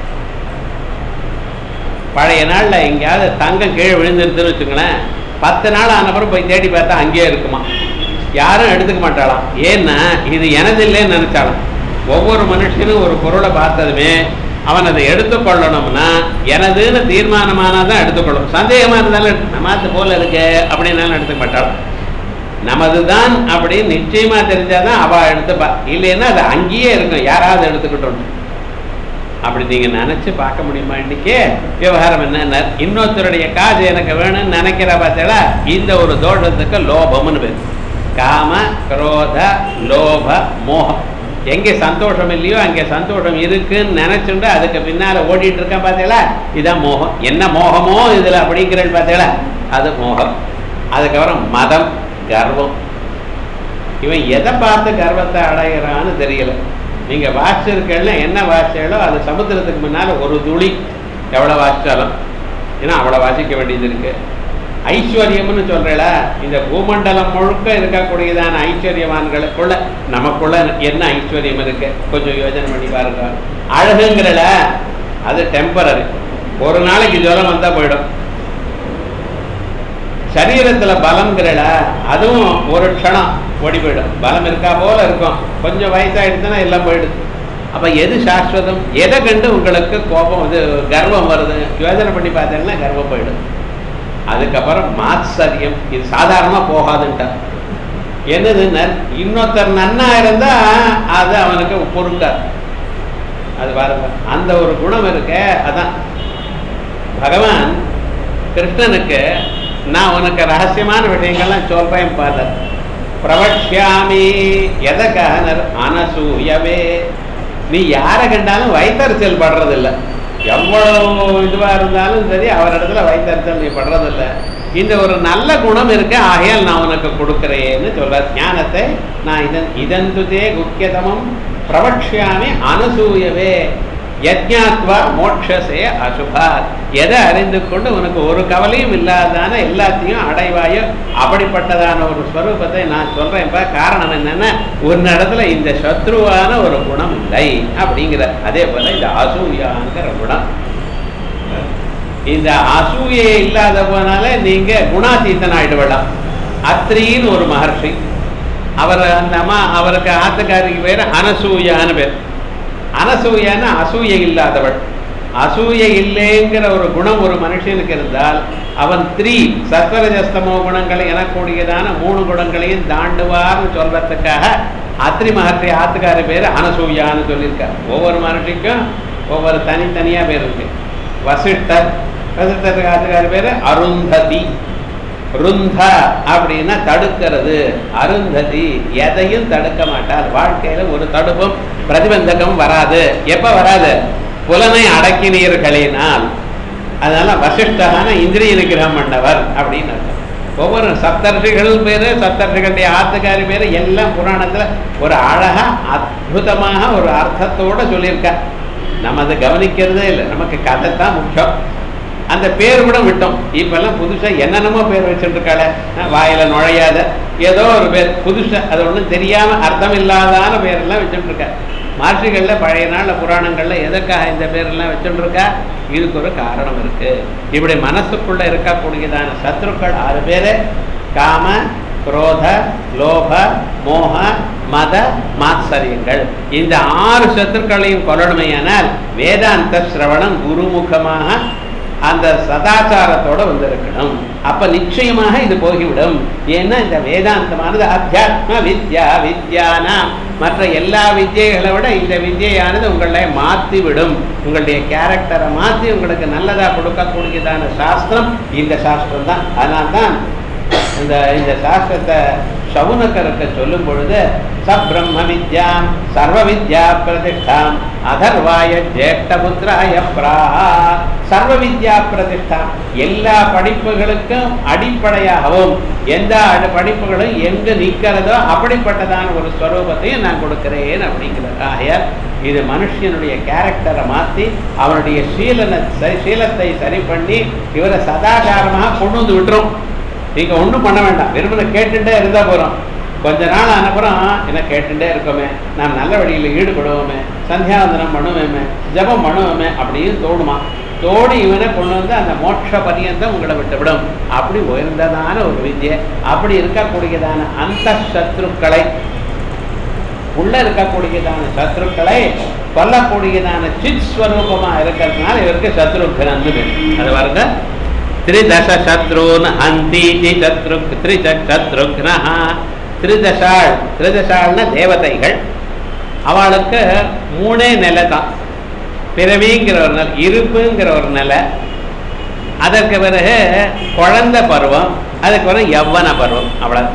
பழைய நாள்ல எங்கேயாவது தங்கம் கீழே விழுந்துருதுன்னு வச்சுங்களேன் பத்து நாள் ஆனப்புறம் போய் தேடி பார்த்தா அங்கேயே இருக்குமா யாரும் எடுத்துக்க மாட்டாளாம் ஏன்னா இது எனது இல்லைன்னு நினைச்சாலும் ஒவ்வொரு மனுஷனும் ஒரு பொருளை பார்த்ததுமே அவன் அதை எடுத்துக்கொள்ளணும்னா எனதுன்னு தீர்மானமானால் தான் எடுத்துக்கொள்ளும் சந்தேகமா இருந்தாலும் நம்மாத்து போல இருக்கு அப்படின்னாலும் எடுத்துக்க மாட்டாளாம் நமதுதான் அப்படின்னு நிச்சயமா தெரிஞ்சாதான் அவ எடுத்துப்பா இல்லைன்னா அது அங்கேயே இருக்கும் யாராவது எடுத்துக்கிட்டோம் அப்படி நீங்க நினைச்சு பார்க்க முடியுமா இன்னைக்கு விவகாரம் என்ன இன்னொருத்தருடைய காசு எனக்கு வேணும்னு நினைக்கிற பார்த்தா இந்த ஒரு தோஷத்துக்கு லோபம்னு பேர் காம குரோத லோப மோகம் எங்கே சந்தோஷம் இல்லையோ அங்கே சந்தோஷம் இருக்குன்னு நினைச்சுட்டு அதுக்கு பின்னால ஓடிட்டு இருக்கேன் பார்த்தீங்களா இதான் மோகம் என்ன மோகமோ இதுல அப்படிங்கிறது பார்த்தீங்களா அது மோகம் அதுக்கப்புறம் மதம் கர்வம் இவன் எதை பார்த்து கர்வத்தை அடைகிறான்னு தெரியல நீங்க வாசிச்சிருக்கல என்ன வாசிச்சாலோ அது சமுத்திரத்துக்கு முன்னால ஒரு துளி எவ்வளவு வாசிச்சாலும் ஏன்னா அவ்வளவு வாசிக்க வேண்டியது இருக்கு ஐஸ்வர்யம்னு சொல்றல இந்த பூமண்டலம் முழுக்க இருக்கக்கூடியதான ஐஸ்வர்யவான்களுக்குள்ள நமக்குள்ள என்ன ஐஸ்வர்யம் இருக்கு கொஞ்சம் யோசனை பண்ணி பாருங்க அழகுங்கிறல அது டெம்பரரி ஒரு நாளைக்கு ஜுரம் வந்தா போயிடும் சரீரத்துல பலம்ங்கிறல அதுவும் ஒரு க்ஷணம் ஓடி போயிடும் பலம் இருக்கா போல இருக்கும் கொஞ்சம் வயசாயிடுச்சுன்னா எல்லாம் போயிடுது அப்ப எது சாஸ்வதம் எதை கண்டு உங்களுக்கு கோபம் இது கர்வம் வருது யோசனை பண்ணி பார்த்தீங்கன்னா கர்வம் போயிடும் அதுக்கப்புறம் மாத்சரியம் இது சாதாரணமா போகாதுன்ட்டா என்னது நன்- இன்னொருத்தர் நன்னா இருந்தா அது அவனுக்கு பொறுக்காது அது பாருங்க அந்த ஒரு குணம் இருக்க அதான் பகவான் கிருஷ்ணனுக்கு நான் உனக்கு ரகசியமான விஷயங்கள்லாம் சொல்றேன் பாரு பிரவக்ஷாமி எதற்காக அனசூயவே நீ யாரை கண்டாலும் வைத்தறிச்சல் படுறதில்ல எவ்வளவு இதுவா இருந்தாலும் சரி அவரிடத்துல வைத்தறிச்சல் நீ படுறதில்ல இந்த ஒரு நல்ல குணம் இருக்கு ஆகையால் நான் உனக்கு கொடுக்கிறேன்னு சொல்ற ஞானத்தை நான் இதன் இதந்துதே குக்கியதமம் பிரவக்ஷாமி அனசூயவே யஜ்ஞாத்வா மோட்சசே அசுபாத் எதை அறிந்து கொண்டு உனக்கு ஒரு கவலையும் இல்லாதான எல்லாத்தையும் அடைவாயோ அப்படிப்பட்டதான ஒரு ஸ்வரூபத்தை நான் சொல்றேன்ப்பா காரணம் என்னன்னா ஒரு இடத்துல இந்த சத்ருவான ஒரு குணம் இல்லை அப்படிங்கிற அதே போல இந்த அசூயாங்கிற குணம் இந்த அசூயை இல்லாத போனால நீங்க குணாதீத்தன் ஆயிடுவிடலாம் அத்ரின்னு ஒரு மகர்ஷி அவர் அந்த அம்மா அவருக்கு ஆத்துக்காரிக்கு பேர் அனசூயான்னு பேர் அனசூயான்னு அசூயை இல்லாதவள் அசூயை இல்லைங்கிற ஒரு குணம் ஒரு மனுஷனுக்கு இருந்தால் அவன் த்ரீ சத்வரஜஸ்தமோ குணங்களை எனக்கூடியதான மூணு குணங்களையும் தாண்டுவார்னு சொல்றதுக்காக அத்ரி மகர்ஷி ஆத்துக்காரி பேர் அனசூயான்னு சொல்லியிருக்கார் ஒவ்வொரு மனுஷிக்கும் ஒவ்வொரு தனித்தனியா பேர் இருக்கு வசிஷ்டர் வசிஷ்டருக்கு ஆத்துக்காரி பேர் அருந்ததி ருந்த அப்படின்னா தடுக்கிறது அருந்ததி எதையும் தடுக்க மாட்டார் வாழ்க்கையில ஒரு தடுப்பும் பிரதிபந்தகம் வராது எப்ப வராது புலனை அடக்கினீர்களினால் அதனால வசிஷ்டகான இந்திரிய நிகிரகம் பண்ணவர் அப்படின்னு அர்த்தம் ஒவ்வொரு சப்தர்ஷிகள் பேரு சப்தர்ஷிகளுடைய ஆத்துக்காரி பேரு எல்லாம் புராணத்துல ஒரு அழகா அற்புதமாக ஒரு அர்த்தத்தோட சொல்லியிருக்கா நம்ம அதை கவனிக்கிறதே இல்லை நமக்கு கதை தான் முக்கியம் அந்த பேர் கூட விட்டோம் இப்பெல்லாம் புதுசா என்னென்னமோ பேர் வச்சுட்டு இருக்காள வாயில நுழையாத ஏதோ ஒரு பேர் புதுசா அது ஒண்ணும் தெரியாம அர்த்தம் இல்லாதான பேரெல்லாம் வச்சுட்டு இருக்கா மாற்றுகள்ல பழைய நாள்ல புராணங்கள்ல எதற்காக இந்த பேரெல்லாம் வச்சுட்டு இருக்கா இதுக்கு ஒரு காரணம் இருக்கு இப்படி மனசுக்குள்ள இருக்கக்கூடியதான சத்ருக்கள் ஆறு பேரு காம குரோத லோப மோக மத மாத்சரியங்கள் இந்த ஆறு சத்துருக்களையும் கொல்லணுமையானால் வேதாந்த சிரவணம் குருமுகமாக அந்த சதாச்சாரத்தோட வந்திருக்கணும் அப்ப நிச்சயமாக இது போகிவிடும் ஏன்னா இந்த வேதாந்தமானது அத்தியாத்ம வித்யா வித்யானா மற்ற எல்லா வித்தியைகளை விட இந்த வித்தியானது உங்களை மாற்றி விடும் உங்களுடைய கேரக்டரை மாற்றி உங்களுக்கு நல்லதா கொடுக்கக்கூடியதான சாஸ்திரம் இந்த சாஸ்திரம் தான் அதனால்தான் இந்த இந்த சாஸ்திரத்தை சவுனக்கருக்கு சொல்லும் பொழுது சப்ரம்ம வித்யாம் சர்வ வித்யா பிரதிஷ்டாம் அதர்வாய ஜேஷ்டபுத்திராய பிராஹா சர்வ வித்யா பிரதிஷ்டாம் எல்லா படிப்புகளுக்கும் அடிப்படையாகவும் எந்த அடி- படிப்புகளும் எங்கு நிற்கிறதோ அப்படிப்பட்டதான ஒரு ஸ்வரூபத்தையும் நான் கொடுக்கிறேன் அப்படிங்கிறது ஆகையால் இது மனுஷனுடைய கேரக்டரை மாற்றி அவனுடைய சீலனை சரி சீலத்தை சரி பண்ணி இவரை சதாச்சாரமாக கொண்டு வந்து விட்டுரும் நீங்க ஒண்ணும் பண்ண வேண்டாம் வெறுமனை கேட்டுட்டே இருந்தா போறோம் கொஞ்ச நாள் அனுப்புறம் என்ன கேட்டுட்டே இருக்கோமே நாம் நல்ல வழியில் ஈடுபடுவோமே சந்தியாவந்தனம் பண்ணுவோமே ஜபம் பண்ணுவோமே அப்படின்னு தோணுமா தோடி இவனை கொண்டு வந்து அந்த மோட்ச பரியந்தம் உங்களை விட்டுவிடும் அப்படி உயர்ந்ததான ஒரு வித்யை அப்படி இருக்கக்கூடியதான அந்த சத்ருக்களை உள்ள இருக்கக்கூடியதான சத்ருக்களை கொல்லக்கூடியதான சித் ஸ்வரூபமா இருக்கிறதுனால இவருக்கு சத்ருக்னு பேர் அது வருங்க திரிதச சத்ருன் ஹந்தீதி சத்ரு திரிச சத்ருக்னா திரிதசாள் திரிதசாள்னா தேவதைகள் அவளுக்கு மூணே நிலை தான் பிறவிங்கிற ஒரு நிலை இருப்புங்கிற ஒரு நிலை அதற்கு பிறகு குழந்தை பருவம் அதுக்கு பிறகு யவ்வன பருவம் அவ்வளவு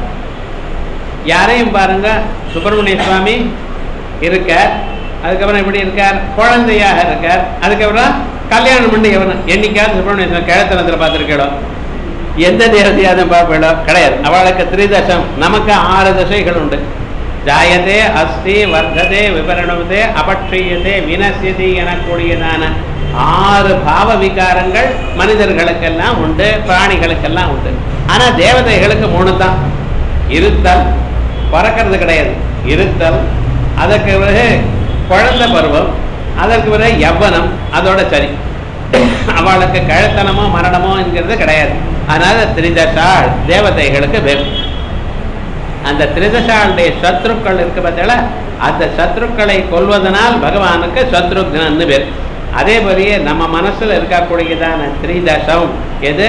யாரையும் பாருங்க சுப்பிரமணிய சுவாமி இருக்கார் அதுக்கப்புறம் எப்படி இருக்கார் குழந்தையாக இருக்கார் அதுக்கப்புறம் கல்யாணம் பண்ணி எவனும் என்னைக்காவது சுப்பிரமணிய சுவாமி கிழத்தனத்தில் பார்த்துருக்கோம் எந்த தேவதையாவது பார்ப்பீடோ கிடையாது அவளுக்கு திரிதசம் நமக்கு ஆறு தசைகள் உண்டு ஜாயதே அஸ்தி வர்த்ததே விபரணவதே அபட்சியதே வினசியதி எனக்கூடியதான ஆறு பாவ விகாரங்கள் மனிதர்களுக்கெல்லாம் உண்டு பிராணிகளுக்கெல்லாம் உண்டு ஆனா தேவதைகளுக்கு மூணு தான் இருத்தல் பறக்கிறது கிடையாது இருத்தல் அதற்கு பிறகு குழந்தை பருவம் அதற்கு பிறகு யவ்வனம் அதோட சரி அவளுக்கு கழுத்தனமோ மரணமோங்கிறது கிடையாது அதனால திரிதசாள் தேவதைகளுக்கு பேர் அந்த திரிதசாளுடைய சத்ருக்கள் இருக்கு பார்த்தீங்களா அந்த சத்ருக்களை கொல்வதனால் பகவானுக்கு சத்ருக்னு பேர் அதே மாதிரியே நம்ம மனசுல இருக்கக்கூடியதான திரிதசம் எது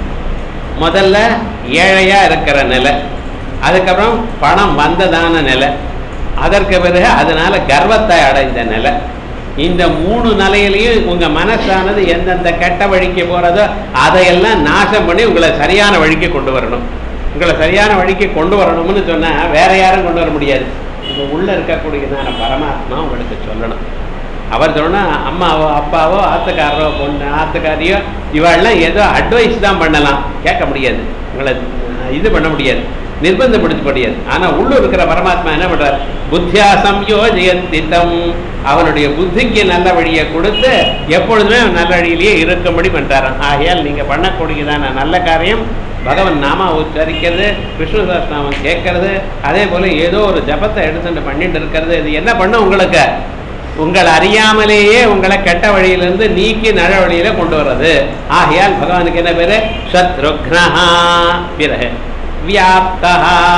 முதல்ல ஏழையா இருக்கிற நிலை அதுக்கப்புறம் பணம் வந்ததான நிலை அதற்கு பிறகு அதனால கர்வத்தை அடைந்த நிலை இந்த மூணு நிலையிலையும் உங்க மனசானது எந்தெந்த கெட்ட வழிக்கு போறதோ அதையெல்லாம் நாசம் பண்ணி உங்களை சரியான வழிக்கு கொண்டு வரணும் உங்களை சரியான வழிக்கு கொண்டு வரணும்னு சொன்னா வேற யாரும் கொண்டு வர முடியாது உங்க உள்ள இருக்கக்கூடியதான பரமாத்மா உங்களுக்கு சொல்லணும் அவர் சொன்னா அம்மாவோ அப்பாவோ ஆத்துக்காரரோ பொண்ணு ஆத்துக்காரியோ இவாள்லாம் ஏதோ அட்வைஸ் தான் பண்ணலாம் கேட்க முடியாது உங்களை அஹ், இது பண்ண முடியாது நிர்பந்தப்படுத்த முடியாது ஆனா உள்ள இருக்கிற பரமாத்மா என்ன பண்றார் புத்தியா சம்யோஜயந்தித்தம் அவனுடைய புத்திக்கு நல்ல வழியை கொடுத்து எப்பொழுதுமே அவன் நல்ல வழியிலேயே இருக்கும்படி பண்றாராம் ஆகையால் நீங்க பண்ணக்கூடியதான நல்ல காரியம் பகவன் நாமா உச்சரிக்கிறது விஷ்ணு சஹஸ்ரநாமம் கேட்கறது அதே போல ஏதோ ஒரு ஜபத்தை எடுத்துட்டு பண்ணிட்டு இருக்கிறது இது என்ன பண்ணும் உங்களுக்கு உங்கள் அறியாமலேயே உங்களை கெட்ட வழியிலிருந்து நீக்கி நட வழியில கொண்டு வர்றது ஆகையால் பகவானுக்கு என்ன பேரு சத்ருக்னஹா பிறகு வியாப்தா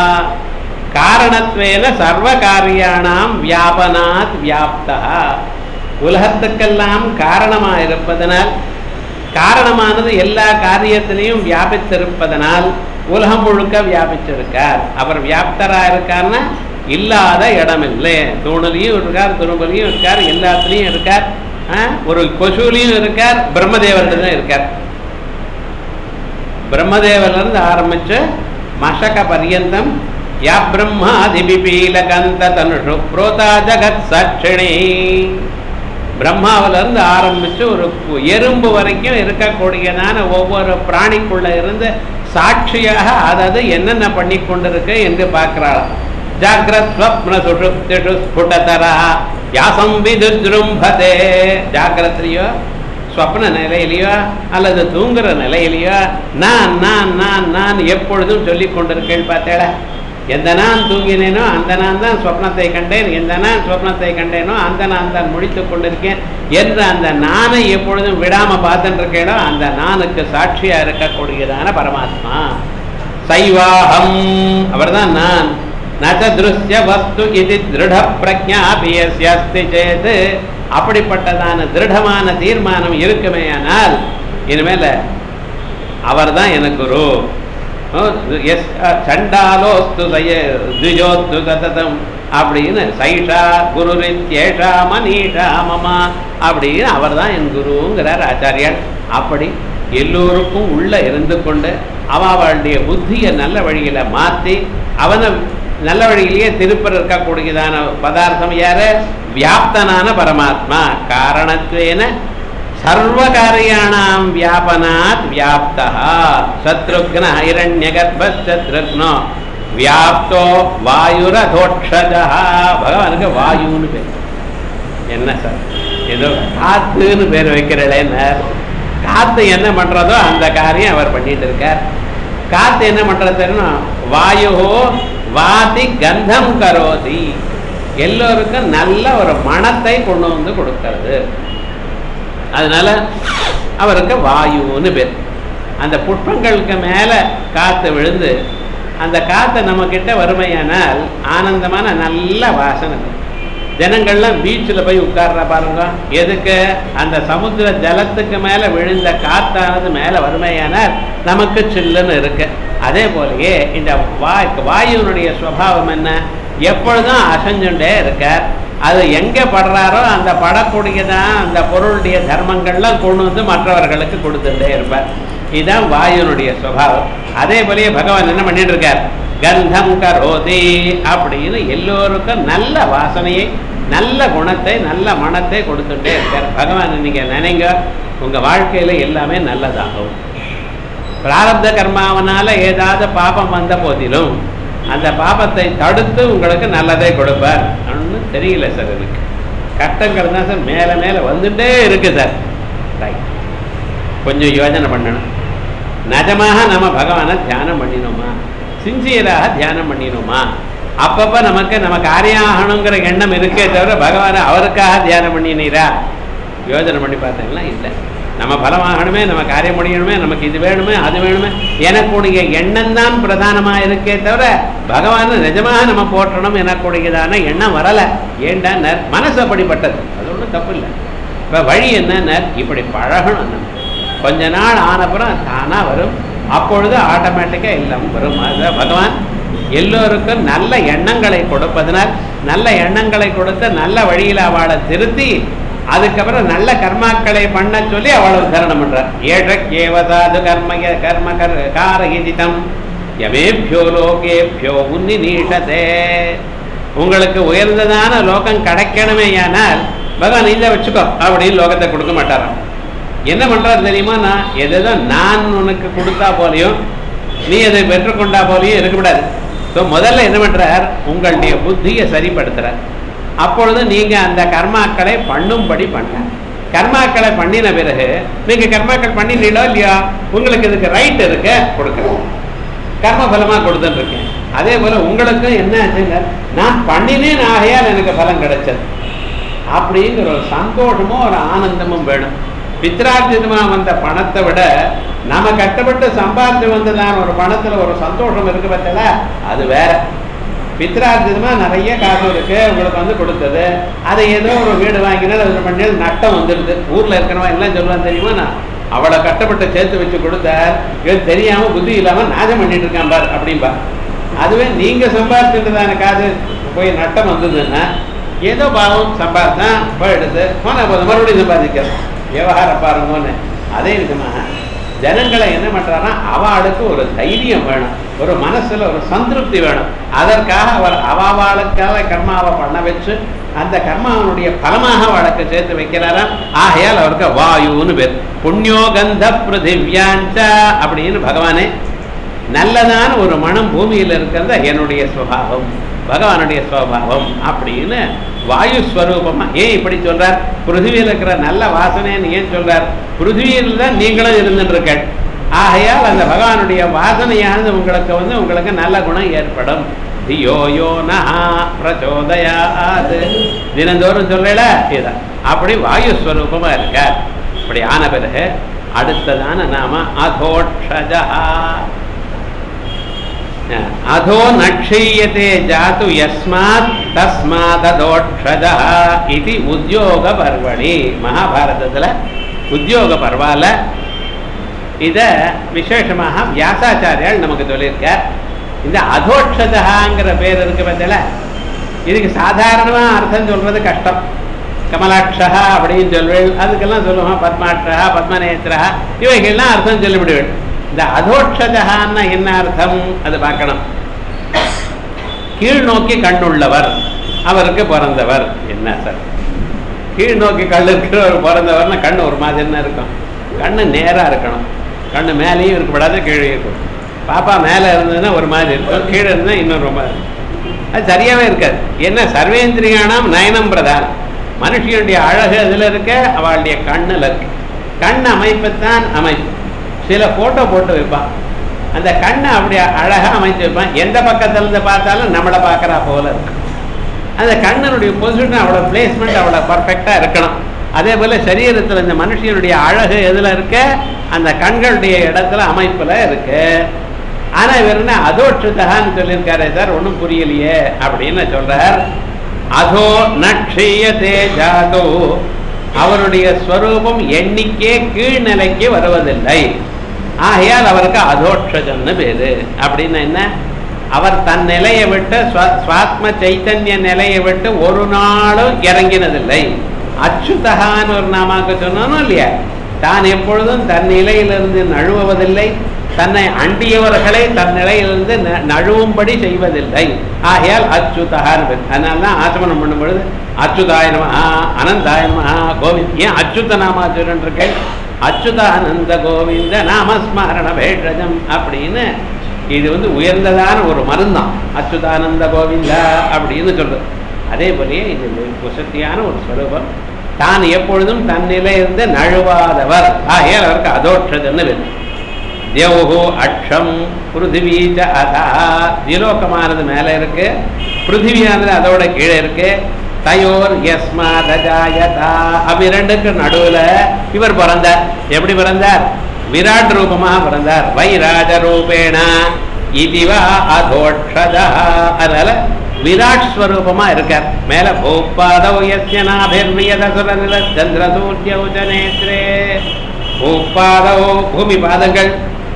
காரணத்வேன சர்வ காரியானாம் வியாபனாத் வியாப்தா உலகத்துக்கெல்லாம் காரணமா இருப்பதனால் காரணமானது எல்லா காரியத்திலையும் வியாபித்திருப்பதனால் உலகம் முழுக்க வியாபிச்சிருக்கார் அவர் வியாப்தரா இருக்கார்னா இல்லாத இடம் இல்லை தூணுலையும் இருக்கார் துரும்புலையும் இருக்கார் எல்லாத்துலேயும் இருக்கார் ஆ, ஒரு கொசுலையும் இருக்கார் பிரம்மதேவர்கிட்ட தான் இருக்கார் பிரம்மதேவர்ல இருந்து ஆரம்பிச்சு மஷக பர்யந்தம் யா பிரம்மாதிபிபீலகந்த தனுஷு புரோதா ஜகத் சாட்சிணி பிரம்மாவில இருந்து ஆரம்பிச்சு ஒரு கு- எறும்பு வரைக்கும் இருக்கக்கூடியதான ஒவ்வொரு பிராணிக்குள்ள இருந்து சாட்சியாக அதாவது என்னென்ன பண்ணி கொண்டிருக்கு என்று பார்க்கிறாளாம் ஜாகிரத் ஸ்வப்ன சுஷுப்திஷு ஸ்புடதரா யாசம் விதுஜ்ரும்பதே ஜாகிரத்லையோ ஸ்வப்ன நிலையிலையோ அல்லது தூங்குற நிலையிலையோ நான் நான் நான் நான் எப்பொழுதும் சொல்லிக் கொண்டிருக்கேன் பார்த்தேட எந்த நான் தூங்கினேனோ அந்த நான் தான் சொப்னத்தை கண்டேன் எந்த நான் சொப்னத்தை கண்டேனோ அந்த நான் தான் முடித்துக் கொண்டிருக்கேன் என்று அந்த நானை எப்பொழுதும் விடாம பார்த்துட்டு இருக்கேனோ அந்த நானுக்கு சாட்சியா இருக்கக்கூடியதான பரமாத்மா சைவாகம் அவர்தான் நான் நச்சதிருஷ்ய வஸ்து இது திருட பிரஜாபியஸ்தி சேது அப்படிப்பட்டதான திருடமான தீர்மானம் இருக்குமேயானால் இனிமேல அவர்தான் எனக்கு குரு ஓ, எஸ் சண்டாலோஸ்து சய திஜோஸ்து சததம் அப்படின்னு சைஷா குரு ரித்யேஷா மனிஷா மமா அப்படின்னு அவர்தான் என் குருங்கிறார் ஆச்சாரியர் அப்படி எல்லோருக்கும் உள்ள இருந்து கொண்டு அவளுடைய புத்தியை நல்ல வழியில மாத்தி அவனை நல்ல வழியிலேயே திருப்பர் இருக்கக்கூடியதான பதார்த்தம் யாரு வியாப்தனான பரமாத்மா காரணத்வேன சர்வகாரியாணாம் வியாபனாத் வியாப்தா சத்ருக்ன ஹைரண்யகர்பத்ருக்னோ வியாப்தோ வாயுரதோட்சஜா பகவானுக்கு வாயுன்னு பேர் என்ன சார் ஏதோ காத்துன்னு பேர் வைக்கிறேன் காத்து என்ன பண்றதோ அந்த காரியம் அவர் பண்ணிட்டு இருக்கார் காத்து என்ன பண்றதுன்னா வாயு வாதி கந்தம் கரோதி எல்லோருக்கும் நல்ல ஒரு மனத்தை கொண்டு வந்து கொடுக்கிறது அதனால அவருக்கு வாயுன்னு பேர் அந்த புஷ்பங்களுக்கு மேல காத்து விழுந்து அந்த காத்து நம்ம கிட்ட வறுமையானால் ஆனந்தமான நல்ல வாசனை இருக்கும். ஜனங்கள்லாம் பீச்சில் போய் உட்கார்ற பாருங்க எதுக்கு அந்த சமுத்திர ஜலத்துக்கு மேல விழுந்த காத்தானது மேல வறுமையானால் நமக்கு சில்லுன்னு இருக்கு அதே போலயே இந்த வாய் வாயுனுடைய சுவாவம் என்ன எப்பொழுதும் அசைஞ்சுட்டே இருக்கார் அது எங்க படுறாரோ அந்த படக்கூடியதான் அந்த பொருளுடைய தர்மங்கள்லாம் கொண்டு வந்து மற்றவர்களுக்கு கொடுத்துட்டே இருப்பார் இதுதான் வாயுனுடைய சுவாவம் அதே போலயே பகவான் என்ன பண்ணிட்டு இருக்கார் கந்தம் கரோதி அப்படின்னு எல்லோருக்கும் நல்ல வாசனையை நல்ல குணத்தை நல்ல மனத்தை கொடுத்துட்டே இருக்கார் பகவான் நீங்க நினைங்க உங்க வாழ்க்கையில எல்லாமே நல்லதாகும் பிராரப்த கர்மாவனால ஏதாவது பாபம் வந்த போதிலும் அந்த பாபத்தை தடுத்து உங்களுக்கு நல்லதை கொடுப்பார் ஒன்றும் தெரியல சார் எனக்கு கட்டங்கள் தான் சார் மேலே மேலே வந்துட்டே இருக்கு சார் ரைட் கொஞ்சம் யோசனை பண்ணணும் நிஜமாக நம்ம பகவானை தியானம் பண்ணினோமா சின்சியராக தியானம் பண்ணினோமா அப்பப்போ நமக்கு நம்ம காரியம் ஆகணுங்கிற எண்ணம் இருக்கே தவிர பகவானை அவருக்காக தியானம் பண்ணினீரா யோசனை பண்ணி பார்த்தீங்களா இல்லை நம்ம பலமாகணுமே நம்ம காரியம் முடியணுமே நமக்கு இது வேணுமே அது வேணுமே எனக்குடைய எண்ணம் தான் பிரதானமாக இருக்கே தவிர பகவானை நிஜமாக நம்ம போற்றணும் எனக்குடையதான எண்ணம் வரலை ஏண்டா மனசு அப்படிப்பட்டது அது ஒன்றும் தப்பு இல்லை இப்போ வழி என்னன்னா இப்படி பழகணும் நம்ம கொஞ்ச நாள் ஆனப்புறம் தானாக வரும் அப்பொழுது ஆட்டோமேட்டிக்காக எல்லாம் வரும் அதுதான் பகவான் எல்லோருக்கும் நல்ல எண்ணங்களை கொடுப்பதனால் நல்ல எண்ணங்களை கொடுத்து நல்ல வழியில் அவளை திருத்தி அதுக்கப்புறம் நல்ல கர்மாக்களை பண்ண சொல்லி அவளை உத்தரணம் பண்றார் ஏழ கேவதாது கர்மய கர்ம கர் காரகிதிதம் யமேபியோ லோகேபியோ உன்னி நீஷதே உங்களுக்கு உயர்ந்ததான லோகம் கிடைக்கணுமே ஆனால் பகவான் இந்த வச்சுக்கோ அப்படின்னு லோகத்தை கொடுக்க மாட்டாராம் என்ன பண்றாரு தெரியுமா நான் எதோ நான் உனக்கு கொடுத்தா போலையும் நீ அதை பெற்றுக்கொண்டா போலையும் இருக்கக்கூடாது ஸோ முதல்ல என்ன பண்றார் உங்களுடைய புத்தியை சரிப்படுத்துறார் அப்பொழுது நீங்க அந்த கர்மாக்களை பண்ணும்படி பண்ண கர்மாக்களை பண்ணின பிறகு நீங்க கர்மாக்கள் பண்ணினீங்களோ இல்லையா உங்களுக்கு இதுக்கு ரைட் இருக்க கொடுக்குறேன் கர்ம பலமா கொடுத்துட்டு இருக்கேன் அதே போல உங்களுக்கும் என்ன ஆச்சுங்க நான் பண்ணினேன் ஆகையால் எனக்கு பலன் கிடைச்சது அப்படிங்கிற ஒரு சந்தோஷமும் ஒரு ஆனந்தமும் வேணும் பித்ரார்ஜிதமா வந்த பணத்தை விட நம்ம கஷ்டப்பட்டு சம்பாதிச்சு வந்ததான ஒரு பணத்துல ஒரு சந்தோஷம் இருக்கு பார்த்தல அது வேற பித்ரார்ஜிதமா நிறைய காசு இருக்கு உங்களுக்கு வந்து கொடுத்தது அதை ஏதோ ஒரு வீடு வாங்கினால் அது பண்ணி நட்டம் வந்துடுது ஊர்ல இருக்கிறவன் எல்லாம் சொல்லுவான் தெரியுமா நான் அவளை கஷ்டப்பட்டு சேர்த்து வச்சு கொடுத்தார் இவன் தெரியாம புத்தி இல்லாம நாசம் பண்ணிட்டு இருக்கான் பார் அப்படின்பா அதுவே நீங்க சம்பாதிச்சுட்டதான காசு போய் நட்டம் வந்ததுன்னா ஏதோ பாவம் சம்பாதித்தான் போய் எடுத்து போன போதும் மறுபடியும் சம்பாதிக்கிறது விவகாரம் பாருங்கன்னு அதே விதமாக ஜனங்களை என்ன பண்றாருன்னா அவளுக்கு ஒரு தைரியம் வேணும் ஒரு மனசுல ஒரு சந்திருப்தி வேணும் அதற்காக அவர் அவாவாளுக்காக கர்மாவை பண்ண வச்சு அந்த கர்மாவனுடைய பலமாக அவளுக்கு சேர்த்து வைக்கிறாராம் ஆகையால் அவருக்கு வாயுன்னு பேர் புண்ணியோகந்த பிருத்திவியாஞ்ச அப்படின்னு பகவானே நல்லதான ஒரு மனம் பூமியில் இருக்கிறது என்னுடைய சுபாவம் பகவானுடைய சுவாவம் அப்படின்னு வாயு ஸ்வரூபமா ஏன் இப்படி சொல்றார் பிருத்திவியில் இருக்கிற நல்ல வாசனைன்னு ஏன் சொல்றார் பிருத்திவியில் தான் நீங்களும் இருந்துருக்கள் ஆகையால் அந்த பகவானுடைய வாசனையானது உங்களுக்கு வந்து உங்களுக்கு நல்ல குணம் ஏற்படும் தியோ யோ நஹா பிரச்சோதயாது தினந்தோறும் சொல்லல இதான் அப்படி வாயு ஸ்வரூபமா இருக்கார் இப்படி ஆன பிறகு அடுத்ததான நாம அதோட்சஜா அதோ நக்ஷீயத்தே ஜாத்து யஸ்மாத் தஸ்மாதோட்சஜா இது உத்தியோக பர்வணி மகாபாரதத்துல உத்தியோக பர்வால இத விசேஷமாக வியாசாச்சாரியால் நமக்கு சொல்லியிருக்கார் இந்த அதோட்சஜாங்கிற பேர் இருக்கு பார்த்தல இதுக்கு சாதாரணமா அர்த்தம் சொல்றது கஷ்டம் கமலாட்சா அப்படின்னு சொல்வேன் அதுக்கெல்லாம் சொல்லுவோம் பத்மாட்சா பத்மநேத்திரா இவைகள்லாம் அர்த்தம் சொல்லிவிடுவேன் இந்த அதோட்சஜகான்னா என்ன அர்த்தம் அது பார்க்கணும் கீழ் நோக்கி கண்ணுள்ளவர் அவருக்கு பிறந்தவர் என்ன சார் கீழ் நோக்கி கண் இருக்கிறவர் பிறந்தவர்னா கண்ணு ஒரு மாதிரி என்ன இருக்கும் கண்ணு நேரா இருக்கணும் கண்ணு மேலேயும் இருக்கக்கூடாது கீழே இருக்கும் பாப்பா மேலே இருந்ததுன்னா ஒரு மாதிரி இருக்கும் கீழே இருந்தால் இன்னும் ரொம்ப அது சரியாவே இருக்காது என்ன சர்வேந்திரியானாம் நயனம் பிரதானம் மனுஷியுடைய அழகு அதில் இருக்க அவளுடைய கண்ணில் இருக்கு கண் அமைப்புத்தான் அமைப்பு சில போட்டோ போட்டு வைப்பான் அந்த கண்ணை அப்படி அழகாக அமைத்து வைப்பான் எந்த பக்கத்துல இருந்து பார்த்தாலும் நம்மளை பார்க்குறா போல இருக்கு அந்த கண்ணனுடைய பொசிஷன் அவ்வளோ பிளேஸ்மெண்ட் அவ்வளோ பர்ஃபெக்டாக இருக்கணும் அதே போல் சரீரத்தில் இந்த மனுஷனுடைய அழகு எதில் இருக்க அந்த கண்களுடைய இடத்துல அமைப்பில் இருக்கு ஆனால் இவர் என்ன அதோட்சத்தகான்னு சொல்லியிருக்காரு சார் ஒன்றும் புரியலையே அப்படின்னு சொல்றார் அதோ நக்ஷயத்தே ஜாதோ அவருடைய ஸ்வரூபம் எண்ணிக்கே கீழ்நிலைக்கு வருவதில்லை ஆகையால் அவருக்கு அதோட்சஜன்னு பேரு அப்படின்னு என்ன அவர் தன் நிலையை விட்டு சுவாத்ம சைத்தன்ய நிலையை விட்டு ஒரு நாளும் இறங்கினதில்லை அச்சுதகான்னு ஒரு நாமாக்க சொன்னாலும் இல்லையா தான் எப்பொழுதும் தன் நிலையிலிருந்து நழுவுவதில்லை தன்னை அண்டியவர்களை தன் நிலையிலிருந்து நழுவும்படி செய்வதில்லை ஆகையால் அச்சுதகான்னு பேர் அதனால தான் ஆச்சமனம் பண்ணும் பொழுது அச்சுதாய நமஹா அனந்தாய நமஹா கோவிந்த் ஏன் அச்சுத நாமா சொல்லிருக்கேன் அச்சுதானந்த கோவிந்த நாமஸ்மரண பேஷஜம் அப்படின்னு இது வந்து உயர்ந்ததான ஒரு மருந்தான் அச்சுதானந்த கோவிந்தா அப்படின்னு சொல்றது அதே போலயே இது வசதியான ஒரு ஸ்வரூபம் தான் எப்பொழுதும் தன்னிலையிலிருந்து நழுவாதவர் ஆகையால் அவருக்கு அதோற்றதுன்னு பேர் தேவோ அக்ஷம் பிருத்திவீச்ச அதா திலோகமானது மேலே இருக்கு பிருத்திவியானது அதோட கீழே இருக்கு தயோர் யஸ்மாதஜாயதா அப்படி ரெண்டுக்கு நடுவில் இவர் பிறந்தார் எப்படி பிறந்தார் விராட் ரூபமாக பிறந்தார் வைராஜ ரூபேண இதுவா அதோட்சதா அதனால விராட் ஸ்வரூபமா இருக்கார் மேல பூப்பாதவ் யஸ்ய நாபிர்வியதசுர நில சந்திர சூரிய உஜநேத்ரே பூப்பாதவ் பூமி பாதங்கள்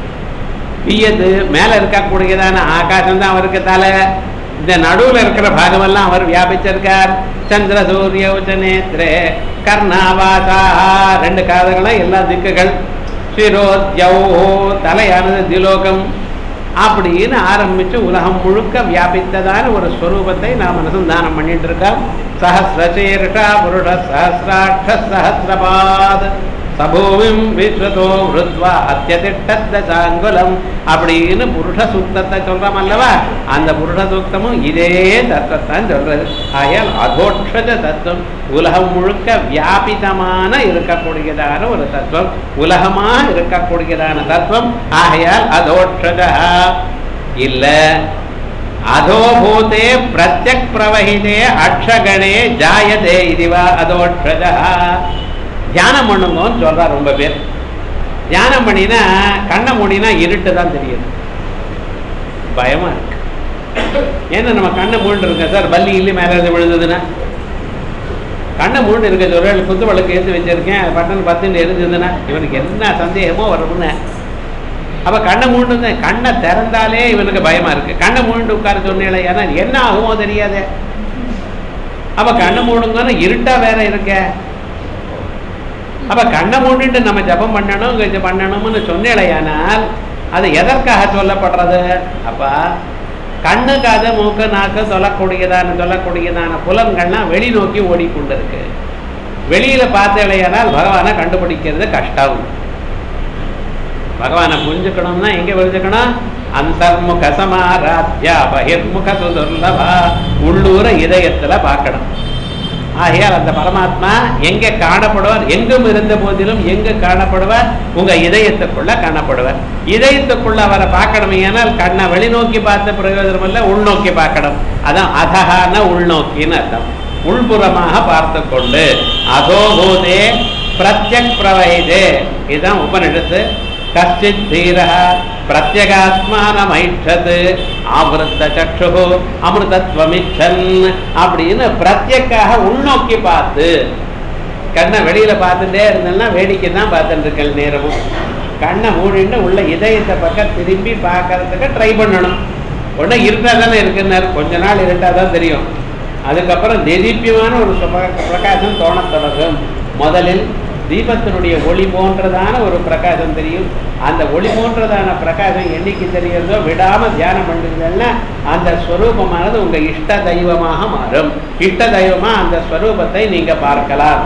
பியது மேல இருக்கக்கூடியதான ஆகாசம் தான் அவருக்கு தலை இந்த நடுவில் இருக்கிற பாகமெல்லாம் அவர் வியாபிச்சிருக்கார் சந்திர சூரிய உச்சநேத்ரே கர்ணாவாசா ரெண்டு காதுகளும் எல்லா திக்குகள் சிரோத்யோ தலையானது திலோகம் அப்படின்னு ஆரம்பிச்சு உலகம் முழுக்க வியாபித்ததான ஒரு ஸ்வரூபத்தை நாம் அனுசந்தானம் பண்ணிட்டு இருக்கோம் சஹசிரசீர்ஷா புருஷ சஹசிராட்ச சஹசிரபாத் சபூமிம் விஸ்வதோ விருத்வா அத்தியதிஷ்ட சாங்குலம் அப்படின்னு புருஷ சூக்தத்தை சொல்றோம் அல்லவா அந்த புருஷ சூக்தமும் இதே தத்துவத்தான் சொல்றது ஆகையால் அதோட்சஜ தத்துவம் உலகம் முழுக்க வியாபிதமான இருக்கக்கூடியதான ஒரு தத்துவம் உலகமா இருக்கக்கூடியதான தத்துவம் ஆகையால் அதோட்சஜ இல்ல அதோபூதே பிரத்யக் பிரவகிதே அக்ஷகணே ஜாயதே இதுவா அதோட்சஜ தியானம் பண்ணுங்கன்னு சொல்றார் ரொம்ப பேர் தியானம் பண்ணினா கண்ணை மூடினா இருட்டு தான் தெரியுது பயமா இருக்கு ஏன்னா நம்ம கண்ணை மூண்டு இருக்க சார் பல்லி இல்லை மேலே இருந்து விழுந்ததுன்னா கண்ணை மூண்டு இருக்க சொல்ற குத்து வழக்கு எடுத்து வச்சிருக்கேன் பட்டன் பத்துன்னு எரிஞ்சதுன்னா இவனுக்கு என்ன சந்தேகமோ வரும்னு அப்ப கண்ணை மூண்டு கண்ணை திறந்தாலே இவனுக்கு பயமா இருக்கு கண்ணை மூண்டு உட்கார சொன்னேன் ஏன்னா என்ன ஆகுமோ தெரியாதே அப்ப கண்ணை மூடுங்கன்னா இருட்டா வேற இருக்க அப்ப கண்ணை மூடிட்டு நம்ம ஜபம் பண்ணணும் இங்க பண்ணணும்னு சொன்னேலையானால் அது எதற்காக சொல்லப்படுறது அப்ப கண்ணு காது மூக்கு நாக்கு சொல்லக்கூடியதான சொல்லக்கூடியதான புலன்கள்லாம் வெளிநோக்கி ஓடிக்கொண்டிருக்கு வெளியில பார்த்தேலையானால் பகவானை கண்டுபிடிக்கிறது கஷ்டம் பகவானை புரிஞ்சுக்கணும்னா எங்க புரிஞ்சுக்கணும் அந்தர்முக சமாராத்யா பகிர்முக சுதுர்லபா உள்ளூர இதயத்துல பார்க்கணும் ஆகையால் அந்த பரமாத்மா எங்க காணப்படுவார் எங்கும் இருந்த போதிலும் எங்கு காணப்படுவார் உங்க இதயத்துக்குள்ள காணப்படுவார் இதயத்துக்குள்ள அவரை பார்க்கணும் ஏனால் கண்ணை வெளிநோக்கி பார்த்த பிரயோஜனம் இல்ல உள்நோக்கி பார்க்கணும் அதான் அதகான உள்நோக்கின்னு அர்த்தம் உள்புறமாக பார்த்து கொண்டு அதோபூதே பிரத்யக் பிரவகிதே இதுதான் உபனிஷத்து கஷ்டித் தீரः பிரத்யகாத்மானமைஷத் ஆவருத்த சக்ஷு அமிர்தத்வமிச்சன் அப்படின்னு பிரத்யக்காக உள்நோக்கி பார்த்து கண்ணை வெளியில பார்த்துட்டே இருந்தேன்னா வேடிக்கை தான் பார்த்துட்டு இருக்கேன் நேரமும் கண்ணை மூடிட்டு உள்ள இதயத்தை பக்கம் திரும்பி பார்க்கறதுக்கு ட்ரை பண்ணணும் உடனே இருட்டா தானே இருக்குன்னாரு கொஞ்ச நாள் இருட்டா தான் தெரியும் அதுக்கப்புறம் தெதீப்பியமான ஒரு சுப- பிரகாசம் தோணத் தொடங்கும் முதலில் தீபத்தினுடைய ஒளி போன்றதான ஒரு பிரகாசம் தெரியும் அந்த ஒளி போன்றதான பிரகாசம் என்னைக்கு தெரியுறதோ விடாம தியானம் பண்ணுறதுன்னா அந்த ஸ்வரூபமானது உங்க இஷ்ட தெய்வமாக மாறும் இஷ்ட தெய்வமா அந்த ஸ்வரூபத்தை நீங்க பார்க்கலாம்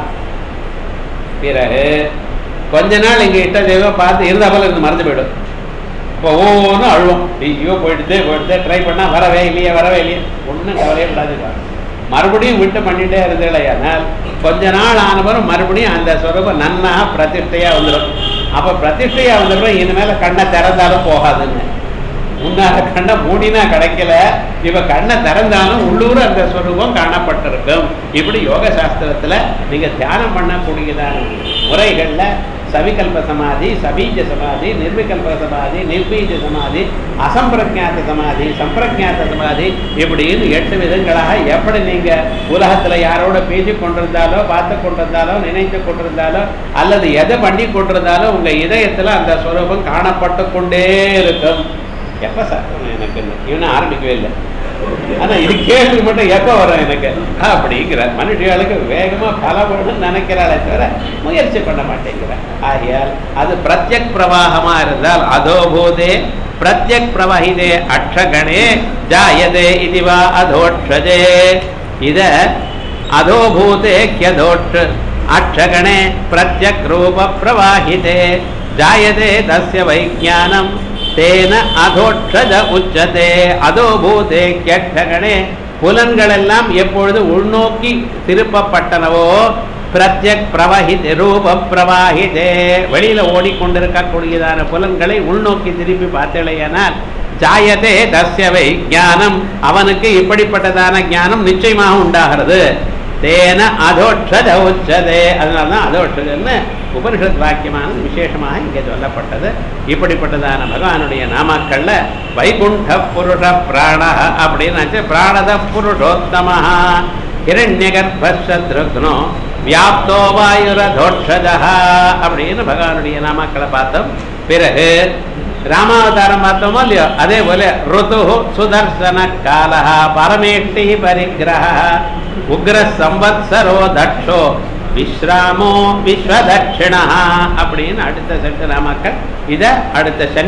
பிறகு கொஞ்ச நாள் இங்க இஷ்ட தெய்வம் பார்த்து இருந்த போல இருந்து மறந்து போயிடும் இப்போ ஒவ்வொன்றும் அழுவோம் ஐயோ போயிடுதே போயிடுதே ட்ரை பண்ணா வரவே இல்லையே வரவே இல்லையே ஒன்றும் கவலையே விடாதுப்பா மறுபடியும் விட்டு பண்ணிட்டே இருந்தேனால் கொஞ்ச நாள் ஆனவரும் மறுபடியும் அந்த சொரூபம் நன்னா பிரதிஷ்டையா வந்துடும் அப்ப பிரதிஷ்டையா வந்தப்பறம் இனிமேல கண்ணை திறந்தாலும் போகாதுன்னு முன்னால கண்ணை மூடினா கிடைக்கல இப்ப கண்ணை திறந்தாலும் உள்ளூர் அந்த ஸ்வரூபம் காணப்பட்டிருக்கும் இப்படி யோக சாஸ்திரத்துல நீங்க தியானம் பண்ணக்கூடியதான முறைகள்ல சவிகல்ப சமாதி சபீஜ சமாதி நிர்விகல்ப சமாதி நிர்பீஜ சமாதி அசம்பிரஜாத்த சமாதி சம்பிரஜாத்த சமாதி இப்படின்னு எட்டு விதங்களாக எப்படி நீங்க உலகத்துல யாரோட பேசி கொண்டிருந்தாலோ பார்த்து கொண்டிருந்தாலோ நினைத்து கொண்டிருந்தாலோ அல்லது எதை பண்ணி கொண்டிருந்தாலோ உங்க இதயத்துல அந்த ஸ்வரூபம் காணப்பட்டு கொண்டே இருக்கும் எப்ப சார் எனக்கு இவனை ஆரம்பிக்கவே இல்லை ஆனா இது கேள்வி மட்டும் எப்ப வரும் எனக்கு அப்படிங்கிற மனுஷியாளுக்கு வேகமா பல வேணும்னு நினைக்கிறாளே தவிர முயற்சி பண்ண மாட்டேங்கிறார் ஆகையால் அது பிரத்யக் பிரவாகமா இருந்தால் அதோ போதே பிரத்யக் பிரவகிதே அக்ஷகணே ஜாயதே இதுவா அதோட்சதே இத அதோபூதே கியதோட்ச அக்ஷகணே பிரத்யக் ரூப பிரவாகிதே ஜாயதே தஸ்ய வைஜானம் தேன அதோட்சத உச்சதே அதோபூதே கியக்ஷகணே புலன்கள் எல்லாம் எப்பொழுது உள்நோக்கி திருப்பப்பட்டனவோ பிரத்யக் பிரவஹிதே ரூப பிரவாகிதே வெளியில ஓடிக்கொண்டிருக்கக்கூடியதான புலன்களை உள்நோக்கி திருப்பி பார்த்தலையானால் ஜாயதே தஸ்யவை ஞானம் அவனுக்கு இப்படிப்பட்டதான ஞானம் நிச்சயமாக உண்டாகிறது தேன அதோட்சத உச்சதே அதனால்தான் அதோட்சதன்னு உபனிஷத் வாக்கியமானது விசேஷமாக இங்கே சொல்லப்பட்டது இப்படிப்பட்டதான பகவானுடைய நாமாக்கள்ல வைகுண்ட புருஷ பிராண அப்படின்னாச்சு பிராணத புருஷோத்தம ஹிரண்யகர்பத்ருக்னோ வியாப்தோ வாயுரதோட்சதா அப்படின்னு பகவானுடைய நாமாக்களை பார்த்தோம் பிறகு ராமாவதாரம் பார்த்தோமோ இல்லையோ அதே போல ருது சுதர்சன கால பரமேஷ்டி பரிகிரக உக்ர சம்பத்சரோ தட்சோ விஸ்ராமோ விஸ்வதட்சிணா அப்படின்னு அடுத்த செட்டு நாமாக்கள் இதை அடுத்த சனி